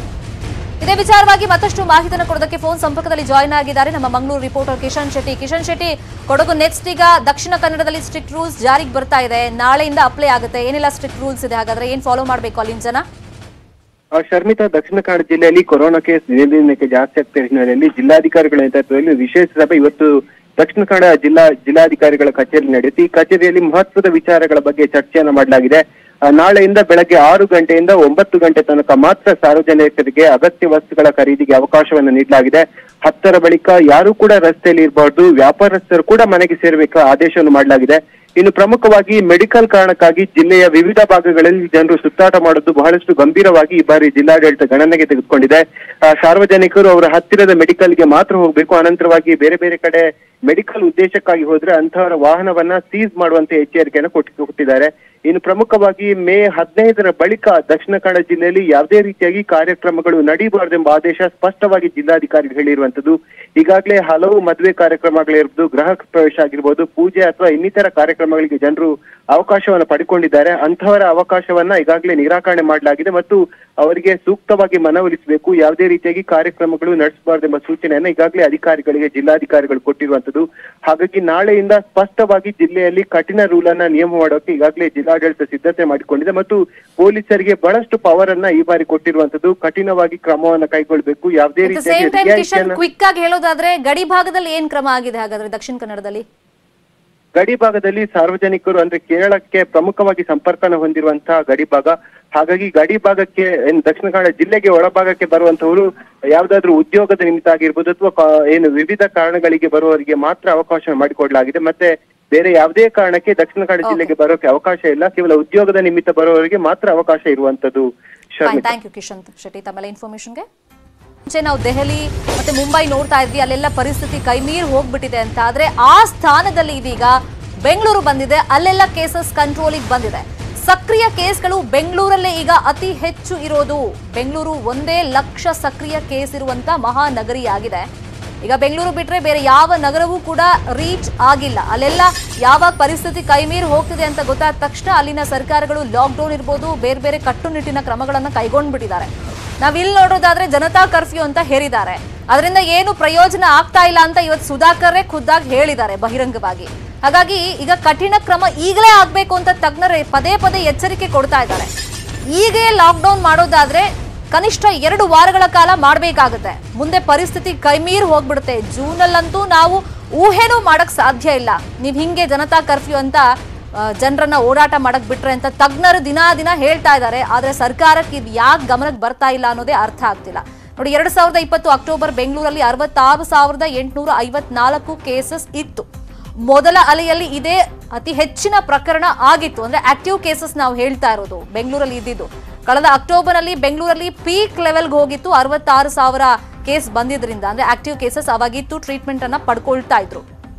ಇದೇ ವಿಚಾರವಾಗಿ ಮತ್ತಷ್ಟು ಮಾಹಿತಿಯನ್ನು ಕೊಡೋದಕ್ಕೆ ಫೋನ್ ಸಂಪರ್ಕದಲ್ಲಿ ಜಾಯಿನ್ ಆಗಿದ್ದಾರೆ ನಮ್ಮ ಮಂಗಳೂರು ರಿಪೋರ್ಟರ್ ಕಿಶನ್ ಶೆಟ್ಟಿ ಕಿಶನ್ ಶೆಟ್ಟಿ ಕೊಡಗು ನೆಕ್ಸ್ಟ್ ಈಗ ದಕ್ಷಿಣ ಕನ್ನಡದಲ್ಲಿ ಸ್ಟ್ರಿಕ್ಟ್ ರೂಲ್ಸ್ ಜಾರಿಗೆ ಬರ್ತಾ ಇದೆ ನಾಳೆಯಿಂದ ಅಪ್ಲೈ ಆಗುತ್ತೆ ಏನೆಲ್ಲ ಸ್ಟ್ರಿಕ್ಟ್ ರೂಲ್ಸ್ ಇದೆ ಹಾಗಾದ್ರೆ ಏನ್ ಫಾಲೋ ಮಾಡಬೇಕು ಅಲ್ಲಿನ ಜನ ಆ, ಶರ್ಮಿತಾ ದಕ್ಷಿಣ ಕನ್ನಡ ಜಿಲ್ಲೆಯಲ್ಲಿ ಕೊರೋನಾ ಕೇಸ್ ದಿನೇ ದಿನಕ್ಕೆ ಜಾಸ್ತಿ ಆಗ್ತಾ ಇರೋ ಹಿನ್ನೆಲೆಯಲ್ಲಿ ಜಿಲ್ಲಾಧಿಕಾರಿಗಳ ನೇತೃತ್ವದಲ್ಲಿ ವಿಶೇಷ ಸಭೆ ಇವತ್ತು ದಕ್ಷಿಣ ಕನ್ನಡ ಜಿಲ್ಲಾ ಜಿಲ್ಲಾಧಿಕಾರಿಗಳ ಕಚೇರಿ ನಡೆಸಿ ಈ ಕಚೇರಿಯಲ್ಲಿ ಮಹತ್ವದ ವಿಚಾರಗಳ ಬಗ್ಗೆ ಚರ್ಚೆಯನ್ನು ಮಾಡಲಾಗಿದೆ ಆ, ನಾಳೆಯಿಂದ ಬೆಳಗ್ಗೆ ಆರು ಗಂಟೆಯಿಂದ ಒಂಬತ್ತು ಗಂಟೆ ತನಕ ಮಾತ್ರ ಸಾರ್ವಜನಿಕರಿಗೆ ಅಗತ್ಯ ವಸ್ತುಗಳ ಖರೀದಿಗೆ ಅವಕಾಶವನ್ನು ನೀಡಲಾಗಿದೆ ಹತ್ತರ ಬಳಿಕ ಯಾರು ಕೂಡ ರಸ್ತೆಯಲ್ಲಿ ಇರಬಾರ್ದು ವ್ಯಾಪಾರಸ್ಥರು ಕೂಡ ಮನೆಗೆ ಸೇರಬೇಕು ಆದೇಶವನ್ನು ಮಾಡಲಾಗಿದೆ ಇನ್ನು ಪ್ರಮುಖವಾಗಿ ಮೆಡಿಕಲ್ ಕಾರಣಕ್ಕಾಗಿ ಜಿಲ್ಲೆಯ ವಿವಿಧ ಭಾಗಗಳಲ್ಲಿ ಜನರು ಸುತ್ತಾಟ ಮಾಡೋದು ಬಹಳಷ್ಟು ಗಂಭೀರವಾಗಿ ಈ ಬಾರಿ ಜಿಲ್ಲಾಡಳಿತ ಗಣನೆಗೆ ತೆಗೆದುಕೊಂಡಿದೆ ಆ, ಸಾರ್ವಜನಿಕರು ಅವರ ಹತ್ತಿರದ ಮೆಡಿಕಲ್ಗೆ ಮಾತ್ರ ಹೋಗಬೇಕು ಅನಂತರವಾಗಿ ಬೇರೆ ಬೇರೆ ಕಡೆ ಮೆಡಿಕಲ್ ಉದ್ದೇಶಕ್ಕಾಗಿ ಹೋದ್ರೆ ಅಂತಹವರ ವಾಹನವನ್ನ ಸೀಸ್ ಮಾಡುವಂತೆ ಎಚ್ಚರಿಕೆಯನ್ನು ಕೊಟ್ಟು ಕೊಟ್ಟಿದ್ದಾರೆ ಇನ್ನು ಪ್ರಮುಖವಾಗಿ ಮೇ ಹದಿನೈದರ ಬಳಿಕ ದಕ್ಷಿಣ ಕನ್ನಡ ಜಿಲ್ಲೆಯಲ್ಲಿ ಯಾವುದೇ ರೀತಿಯಾಗಿ ಕಾರ್ಯಕ್ರಮಗಳು ನಡೀಬಾರದೆಂಬ ಆದೇಶ ಸ್ಪಷ್ಟವಾಗಿ ಜಿಲ್ಲಾಧಿಕಾರಿಗಳು ಹೇಳಿರುವಂತದ್ದು ಈಗಾಗಲೇ ಹಲವು ಮದುವೆ ಕಾರ್ಯಕ್ರಮಗಳಿರ್ಬೋದು ಗೃಹ ಪ್ರವೇಶ ಆಗಿರ್ಬೋದು ಪೂಜೆ ಅಥವಾ ಇನ್ನಿತರ ಕಾರ್ಯಕ್ರಮಗಳಿಗೆ ಜನರು ಅವಕಾಶವನ್ನು ಪಡ್ಕೊಂಡಿದ್ದಾರೆ ಅಂತಹವರ ಅವಕಾಶವನ್ನ ಈಗಾಗಲೇ ನಿರಾಕರಣೆ ಮಾಡಲಾಗಿದೆ ಮತ್ತು ಅವರಿಗೆ ಸೂಕ್ತವಾಗಿ ಮನವೊಲಿಸಬೇಕು ಯಾವುದೇ ರೀತಿಯಾಗಿ ಕಾರ್ಯಕ್ರಮಗಳು ನಡೆಸಬಾರದೆಂಬ ಸೂಚನೆಯನ್ನ ಈಗಾಗಲೇ ಅಧಿಕಾರಿಗಳಿಗೆ ಜಿಲ್ಲಾಧಿಕಾರಿಗಳು ಕೊಟ್ಟಿರುವಂತದ್ದು ಹಾಗಾಗಿ ನಾಳೆಯಿಂದ ಸ್ಪಷ್ಟವಾಗಿ ಜಿಲ್ಲೆಯಲ್ಲಿ ಕಠಿಣ ರೂಲ್ ಅನ್ನ ನಿಯಮ ಮಾಡೋಕೆ ಈಗಾಗಲೇ ಜಿಲ್ಲಾಡಳಿತ ಸಿದ್ಧತೆ ಮಾಡಿಕೊಂಡಿದೆ ಮತ್ತು ಪೊಲೀಸರಿಗೆ ಬಹಳಷ್ಟು ಪವರ್ ಅನ್ನ ಈ ಬಾರಿ ಕೊಟ್ಟಿರುವಂತದ್ದು ಕಠಿಣವಾಗಿ ಕ್ರಮವನ್ನ ಕೈಗೊಳ್ಳಬೇಕು ಯಾವುದೇ ಅಟ್ ದ ಸೇಮ್ ರೀತಿಯಾಗಿ ಟೈಮ್ ಕಿಶನ್ ರಿಯಾಯಿತಿಯನ್ನ ಕ್ವಿಕ್ ಆಗಿ ಹೇಳೋದಾದ್ರೆ ಗಡಿ ಭಾಗದಲ್ಲಿ ಏನ್ ಕ್ರಮ ಆಗಿದೆ ಹಾಗಾದ್ರೆ ದಕ್ಷಿಣ ಕನ್ನಡದಲ್ಲಿ ಗಡಿ ಭಾಗದಲ್ಲಿ ಸಾರ್ವಜನಿಕರು ಅಂದ್ರೆ ಕೇರಳಕ್ಕೆ ಪ್ರಮುಖವಾಗಿ ಸಂಪರ್ಕನ ಹೊಂದಿರುವಂತಹ ಗಡಿ ಭಾಗ ಹಾಗಾಗಿ ಗಡಿ ಭಾಗಕ್ಕೆ ಏನ್ ದಕ್ಷಿಣ ಕನ್ನಡ ಜಿಲ್ಲೆಗೆ ಒಳಭಾಗಕ್ಕೆ ಬರುವಂತವರು ಯಾವ್ದಾದ್ರು ಉದ್ಯೋಗದ ನಿಮಿತ್ತ ಆಗಿರ್ಬೋದು ಅಥವಾ ಕಾ- ಏನು ವಿವಿಧ ಕಾರಣಗಳಿಗೆ ಬರುವವರಿಗೆ ಮಾತ್ರ ಅವಕಾಶ ಮಾಡಿಕೊಡ್ಲಾಗಿದೆ ಮತ್ತೆ ಬೇರೆ ಯಾವುದೇ ಕಾರಣಕ್ಕೆ ದಕ್ಷಿಣ ಕನ್ನಡ ಜಿಲ್ಲೆಗೆ ಬರೋಕೆ ಅವಕಾಶ ಇಲ್ಲ ಕೇವಲ ಉದ್ಯೋಗದ ನಿಮಿತ್ತ ಬರುವವರಿಗೆ ಮಾತ್ರ ಅವಕಾಶ ಇರುವಂತದ್ದು fine Sharmita thank you Kishan Shetty ತಮ್ಮೆಲ್ಲ ಇನ್ಫಾರ್ಮೇಶನ್ಗೆ ಮುಂಚೆ ನಾವು ದೆಹಲಿ ಮತ್ತೆ ಮುಂಬೈ ನೋಡ್ತಾ ಇದ್ವಿ ಅಲ್ಲೆಲ್ಲ ಪರಿಸ್ಥಿತಿ ಕೈಮೀರ್ ಹೋಗ್ಬಿಟ್ಟಿದೆ ಅಂತ ಆದ್ರೆ ಆ ಸ್ಥಾನದಲ್ಲಿ ಇದೀಗ ಬೆಂಗಳೂರು ಬಂದಿದೆ ಅಲ್ಲೆಲ್ಲ ಕೇಸಸ್ ಕಂಟ್ರೋಲಿಗೆ ಬಂದಿದೆ ಸಕ್ರಿಯ ಕೇಸ್ಗಳು ಬೆಂಗಳೂರಲ್ಲೇ ಈಗ ಅತಿ ಹೆಚ್ಚು ಇರೋದು ಬೆಂಗಳೂರು ಒಂದೇ ಲಕ್ಷ ಸಕ್ರಿಯ ಕೇಸ್ ಇರುವಂತ ಮಹಾನಗರಿಯಾಗಿದೆ ಈಗ ಬೆಂಗಳೂರು ಬಿಟ್ರೆ ಬೇರೆ ಯಾವ ನಗರವೂ ಕೂಡ ರೀಚ್ ಆಗಿಲ್ಲ ಅಲ್ಲೆಲ್ಲ ಯಾವಾಗ ಪರಿಸ್ಥಿತಿ ಕೈಮೀರಿ ಹೋಗ್ತಿದೆ ಅಂತ ಗೊತ್ತಾದ ತಕ್ಷಣ ಅಲ್ಲಿನ ಸರ್ಕಾರಗಳು ಲಾಕ್ಡೌನ್ ಇರ್ಬೋದು ಬೇರೆ ಬೇರೆ ಕಟ್ಟುನಿಟ್ಟಿನ ಕ್ರಮಗಳನ್ನ ಕೈಗೊಂಡ್ಬಿಟ್ಟಿದ್ದಾರೆ ನಾವಿಲ್ಲಿ ನೋಡೋದಾದ್ರೆ ಜನತಾ ಕರ್ಫ್ಯೂ ಅಂತ ಹೇರಿದ್ದಾರೆ ಅದರಿಂದ ಏನು ಪ್ರಯೋಜನ ಆಗ್ತಾ ಇಲ್ಲ ಅಂತ ಇವತ್ತು ಸುಧಾಕರ್ರೇ ಖುದ್ದಾಗಿ ಹೇಳಿದ್ದಾರೆ ಬಹಿರಂಗವಾಗಿ ಹಾಗಾಗಿ ಈಗ ಕಠಿಣ ಕ್ರಮ ಈಗಲೇ ಆಗ್ಬೇಕು ಅಂತ ತಜ್ಞರೇ ಪದೇ ಪದೇ ಎಚ್ಚರಿಕೆ ಕೊಡ್ತಾ ಇದ್ದಾರೆ ಈಗೇ ಲಾಕ್ಡೌನ್ ಮಾಡೋದಾದ್ರೆ ಕನಿಷ್ಠ ಎರಡು ವಾರಗಳ ಕಾಲ ಮಾಡಬೇಕಾಗುತ್ತೆ ಮುಂದೆ ಪರಿಸ್ಥಿತಿ ಕೈಮೀರ್ ಹೋಗ್ಬಿಡುತ್ತೆ ಜೂನಲ್ಲಂತೂ ನಾವು ಊಹೆನೂ ಮಾಡಕ್ ಸಾಧ್ಯ ಇಲ್ಲ ನೀವ್ ಹಿಂಗೆ ಜನತಾ ಕರ್ಫ್ಯೂ ಅಂತ ಆ, ಜನರನ್ನ ಓಡಾಟ ಮಾಡಕ್ ಬಿಟ್ರೆ ಅಂತ ತಜ್ಞರು ದಿನಾ ದಿನ ಹೇಳ್ತಾ ಇದ್ದಾರೆ ಆದ್ರೆ ಸರ್ಕಾರಕ್ಕೆ ಇದು ಯಾಕೆ ಗಮನಕ್ಕೆ ಬರ್ತಾ ಇಲ್ಲ ಅನ್ನೋದೇ ಅರ್ಥ ಆಗ್ತಿಲ್ಲ ನೋಡಿ ಎರಡ್ ಸಾವಿರದ ಇಪ್ಪತ್ತು ಅಕ್ಟೋಬರ್ ಬೆಂಗಳೂರಲ್ಲಿ ಅರವತ್ತಾರು ಸಾವಿರದ ಎಂಟುನೂರ ಐವತ್ನಾಲ್ಕು ಕೇಸಸ್ ಇತ್ತು ಮೊದಲ ಅಲೆಯಲ್ಲಿ ಇದೇ ಅತಿ ಹೆಚ್ಚಿನ ಪ್ರಕರಣ ಆಗಿತ್ತು ಅಂದ್ರೆ ಆಕ್ಟಿವ್ ಕೇಸಸ್ ನಾವು ಹೇಳ್ತಾ ಇರೋದು ಬೆಂಗಳೂರಲ್ಲಿ ಇದ್ದಿದ್ದು ಕಳೆದ ಅಕ್ಟೋಬರ್ ಅಲ್ಲಿ ಬೆಂಗಳೂರಲ್ಲಿ ಪೀಕ್ ಲೆವೆಲ್ಗೆ ಹೋಗಿತ್ತು ಅರವತ್ತಾರು ಸಾವಿರ ಕೇಸ್ ಬಂದಿದ್ರಿಂದ ಅಂದ್ರೆ ಆಕ್ಟಿವ್ ಕೇಸಸ್ ಅವಾಗಿತ್ತು ಟ್ರೀಟ್ಮೆಂಟ್ ಅನ್ನ ಪಡ್ಕೊಳ್ತಾ ಇದ್ರು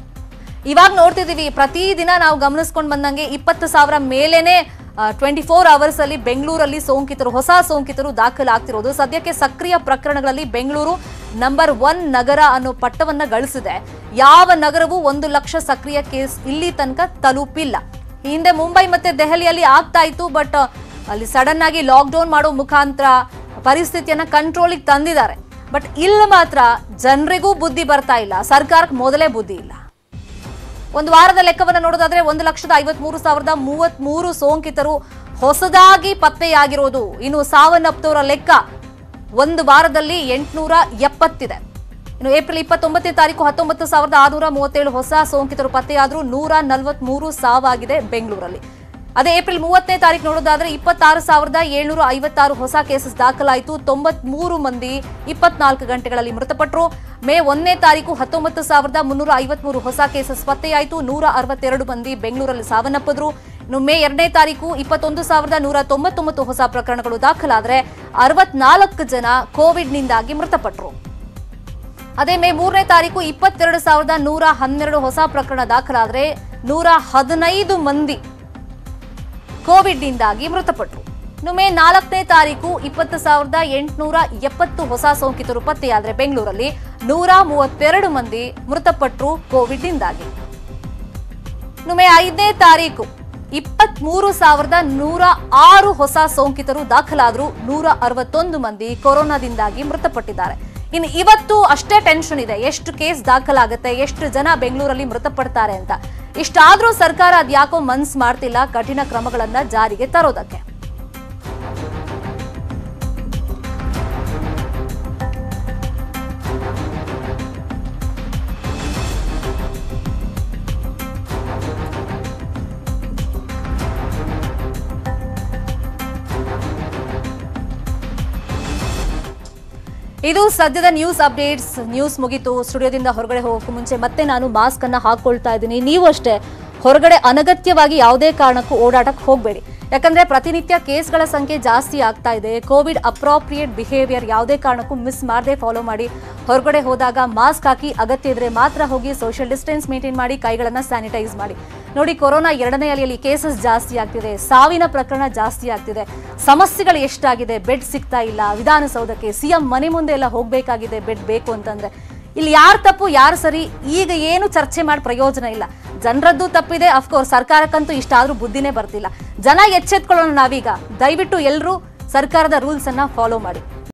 ಇವಾಗ ನೋಡ್ತಿದೀವಿ ಪ್ರತಿದಿನ ನಾವು ಗಮನಿಸ್ಕೊಂಡು ಬಂದಂಗೆ ಇಪ್ಪತ್ತು ಸಾವಿರ ಮೇಲೇನೆ ಟ್ವೆಂಟಿ ಫೋರ್ ಅವರ್ಸ್ ಅಲ್ಲಿ ಬೆಂಗಳೂರಲ್ಲಿ ಸೋಂಕಿತರು ಹೊಸ ಸೋಂಕಿತರು ದಾಖಲಾಗ್ತಿರೋದು ಸದ್ಯಕ್ಕೆ ಸಕ್ರಿಯ ಪ್ರಕರಣಗಳಲ್ಲಿ ಬೆಂಗಳೂರು ನಂಬರ್ ಒನ್ ನಗರ ಅನ್ನೋ ಪಟ್ಟವನ್ನ ಗಳಿಸಿದೆ ಯಾವ ನಗರವೂ ಒಂದು ಲಕ್ಷ ಸಕ್ರಿಯ ಕೇಸ್ ಇಲ್ಲಿ ತನಕ ತಲುಪಿಲ್ಲ ಈ ಹಿಂದೆ ಮುಂಬೈ ಮತ್ತೆ ದೆಹಲಿಯಲ್ಲಿ ಆಗ್ತಾ ಇತ್ತು ಬಟ್ ಅಲ್ಲಿ ಸಡನ್ ಆಗಿ ಲಾಕ್ಡೌನ್ ಮಾಡೋ ಮುಖಾಂತರ ಪರಿಸ್ಥಿತಿಯನ್ನ ಕಂಟ್ರೋಲಿಗೆ ತಂದಿದ್ದಾರೆ ಬಟ್ ಇಲ್ಲಿ ಮಾತ್ರ ಜನರಿಗೂ ಬುದ್ಧಿ ಬರ್ತಾ ಇಲ್ಲ ಸರ್ಕಾರಕ್ಕೆ ಮೊದಲೇ ಬುದ್ಧಿ ಇಲ್ಲ ಒಂದು ವಾರದ ಲೆಕ್ಕವನ್ನು ನೋಡೋದಾದ್ರೆ ಒಂದು ಲಕ್ಷದ ಐವತ್ಮೂರು ಸಾವಿರದ ಮೂವತ್ಮೂರು ಸೋಂಕಿತರು ಹೊಸದಾಗಿ ಪತ್ತೆಯಾಗಿರೋದು ಇನ್ನು ಸಾವನ್ನಪ್ತವರ ಲೆಕ್ಕ ಒಂದು ವಾರದಲ್ಲಿ ಎಂಟುನೂರ ಎಪ್ಪತ್ತಿದೆ ಇನ್ನು ಏಪ್ರಿಲ್ ಇಪ್ಪತ್ತೊಂಬತ್ತನೇ ತಾರೀಕು ಹತ್ತೊಂಬತ್ತು ಸಾವಿರದ ಆರುನೂರ ಮೂವತ್ತೇಳು ಹೊಸ ಸೋಂಕಿತರು ಪತ್ತೆಯಾದರೂ ನೂರ ನಲವತ್ಮೂರು ಸಾವಾಗಿದೆ ಬೆಂಗಳೂರಲ್ಲಿ ಅದೇ ಏಪ್ರಿಲ್ ಮೂವತ್ತನೇ ತಾರೀಕು ನೋಡೋದಾದ್ರೆ ಇಪ್ಪತ್ತಾರು ಸಾವಿರದ ಏಳ್ನೂರ ಐವತ್ತಾರು ಹೊಸ ಕೇಸಸ್ ದಾಖಲಾಯಿತು ತೊಂಬತ್ಮೂರು ಮಂದಿ ಇಪ್ಪತ್ನಾಲ್ಕು ಗಂಟೆಗಳಲ್ಲಿ ಮೃತಪಟ್ಟರು ಮೇ ಒಂದನೇ ತಾರೀಕು ಹತ್ತೊಂಬತ್ತು ಸಾವಿರದ ಮುನ್ನೂರ ಐವತ್ಮೂರು ಹೊಸ ಕೇಸಸ್ ಪತ್ತೆಯಾಯಿತು ನೂರ ಅರವತ್ತೆರಡು ಮಂದಿ ಬೆಂಗಳೂರಲ್ಲಿ ಸಾವನ್ನಪ್ಪಿದ್ರು ಇನ್ನು ಮೇ ಎರಡನೇ ತಾರೀಕು ಇಪ್ಪತ್ತೊಂದು ಸಾವಿರದ ನೂರ ತೊಂಬತ್ತೊಂಬತ್ತು ಹೊಸ ಪ್ರಕರಣಗಳು ದಾಖಲಾದರೆ ಅರವತ್ನಾಲ್ಕು ಜನ ಕೋವಿಡ್ನಿಂದಾಗಿ ಮೃತಪಟ್ಟರು ಅದೇ ಮೇ ಮೂರನೇ ತಾರೀಕು ಇಪ್ಪತ್ತೆರಡು ಸಾವಿರದ ನೂರ ಹನ್ನೆರಡು ಹೊಸ ಪ್ರಕರಣ ದಾಖಲಾದರೆ ನೂರ ಹದಿನೈದು ಮಂದಿ ಕೋವಿಡ್ನಿಂದಾಗಿ ಮೃತಪಟ್ಟರು ಇನ್ನು ಮೇ ನಾಲ್ಕನೇ ತಾರೀಕು ಇಪ್ಪತ್ತು ಸಾವಿರದ ಎಂಟುನೂರ ಎಪ್ಪತ್ತು ಹೊಸ ಸೋಂಕಿತರು ಪತ್ತೆಯಾದರೆ ಬೆಂಗಳೂರಲ್ಲಿ ನೂರ ಮೂವತ್ತೆರಡು ಮಂದಿ ಮೃತಪಟ್ಟರು ಕೋವಿಡ್ನಿಂದಾಗಿ ಇನ್ನು ಮೇ ಐದನೇ ತಾರೀಕು ಇಪ್ಪತ್ಮೂರು ಸಾವಿರದ ನೂರ ಆರು ಹೊಸ ಸೋಂಕಿತರು ದಾಖಲಾದರೂ ನೂರ ಅರವತ್ತೊಂದು ಮಂದಿ ಕೊರೋನಾದಿಂದಾಗಿ ಮೃತಪಟ್ಟಿದ್ದಾರೆ ಇನ್ನು ಇವತ್ತು ಅಷ್ಟೇ ಟೆನ್ಷನ್ ಇದೆ ಎಷ್ಟು ಕೇಸ್ ದಾಖಲಾಗುತ್ತೆ ಎಷ್ಟು ಜನ ಬೆಂಗಳೂರಲ್ಲಿ ಮೃತಪಡ್ತಾರೆ ಅಂತ ಇಷ್ಟಾದ್ರೂ ಸರ್ಕಾರ ಅದ್ಯಾಕೋ ಮನ್ಸ್ ಮಾಡ್ತಿಲ್ಲ ಕಠಿಣ ಕ್ರಮಗಳನ್ನ ಜಾರಿಗೆ ತರೋದಕ್ಕೆ ಇದು ಸದ್ಯದ ನ್ಯೂಸ್ ಅಪ್ಡೇಟ್ಸ್ ನ್ಯೂಸ್ ಮುಗೀತು ಸ್ಟುಡಿಯೋದಿಂದ ಹೊರಗಡೆ ಹೋಗೋಕ್ಕೂ ಮುಂಚೆ ಮತ್ತೆ ನಾನು ಮಾಸ್ಕ್ ಅನ್ನ ಹಾಕೊಳ್ತಾ ಇದ್ದೀನಿ ನೀವು ಅಷ್ಟೇ ಹೊರಗಡೆ ಅನಗತ್ಯವಾಗಿ ಯಾವುದೇ ಕಾರಣಕ್ಕೂ ಓಡಾಟಕ್ಕೆ ಹೋಗಬೇಡಿ ಯಾಕಂದ್ರೆ ಪ್ರತಿನಿತ್ಯ ಕೇಸ್ಗಳ ಸಂಖ್ಯೆ ಜಾಸ್ತಿ ಆಗ್ತಾ ಇದೆ ಕೋವಿಡ್ ಅಪ್ರಾಪ್ರಿಯೇಟ್ ಬಿಹೇವಿಯರ್ ಯಾವುದೇ ಕಾರಣಕ್ಕೂ ಮಿಸ್ ಮಾಡದೆ ಫಾಲೋ ಮಾಡಿ ಹೊರಗಡೆ ಹೋದಾಗ ಮಾಸ್ಕ್ ಹಾಕಿ ಅಗತ್ಯ ಇದ್ರೆ ಮಾತ್ರ ಹೋಗಿ ಸೋಷಿಯಲ್ ಡಿಸ್ಟೆನ್ಸ್ ಮೇಂಟೈನ್ ಮಾಡಿ ಕೈಗಳನ್ನ ಸ್ಯಾನಿಟೈಸ್ ಮಾಡಿ ನೋಡಿ ಕೊರೋನಾ ಎರಡನೇ ಅಲೆಯಲ್ಲಿ ಕೇಸಸ್ ಜಾಸ್ತಿ ಆಗ್ತಿದೆ ಸಾವಿನ ಪ್ರಕರಣ ಜಾಸ್ತಿ ಆಗ್ತಿದೆ ಸಮಸ್ಯೆಗಳು ಎಷ್ಟಾಗಿದೆ ಬೆಡ್ ಸಿಗ್ತಾ ಇಲ್ಲ ವಿಧಾನಸೌಧಕ್ಕೆ ಸಿಎಂ ಮನೆ ಮುಂದೆ ಎಲ್ಲ ಹೋಗ್ಬೇಕಾಗಿದೆ ಬೆಡ್ ಬೇಕು ಅಂತಂದ್ರೆ ಇಲ್ಲಿ ಯಾರು ತಪ್ಪು ಯಾರು ಸರಿ ಈಗ ಏನು ಚರ್ಚೆ ಮಾಡಿ ಪ್ರಯೋಜನ ಇಲ್ಲ ಜನರದ್ದು ತಪ್ಪಿದೆ ಅಫ್ಕೋರ್ಸ್ ಸರ್ಕಾರಕ್ಕಂತೂ ಇಷ್ಟಾದ್ರೂ ಬುದ್ಧಿನೇ ಬರ್ತಿಲ್ಲ ಜನ ಎಚ್ಚೆತ್ಕೊಳ್ಳೋಣ ನಾವೀಗ ದಯವಿಟ್ಟು ಎಲ್ಲರೂ ಸರ್ಕಾರದ ರೂಲ್ಸ್ ಅನ್ನ ಫಾಲೋ ಮಾಡಿ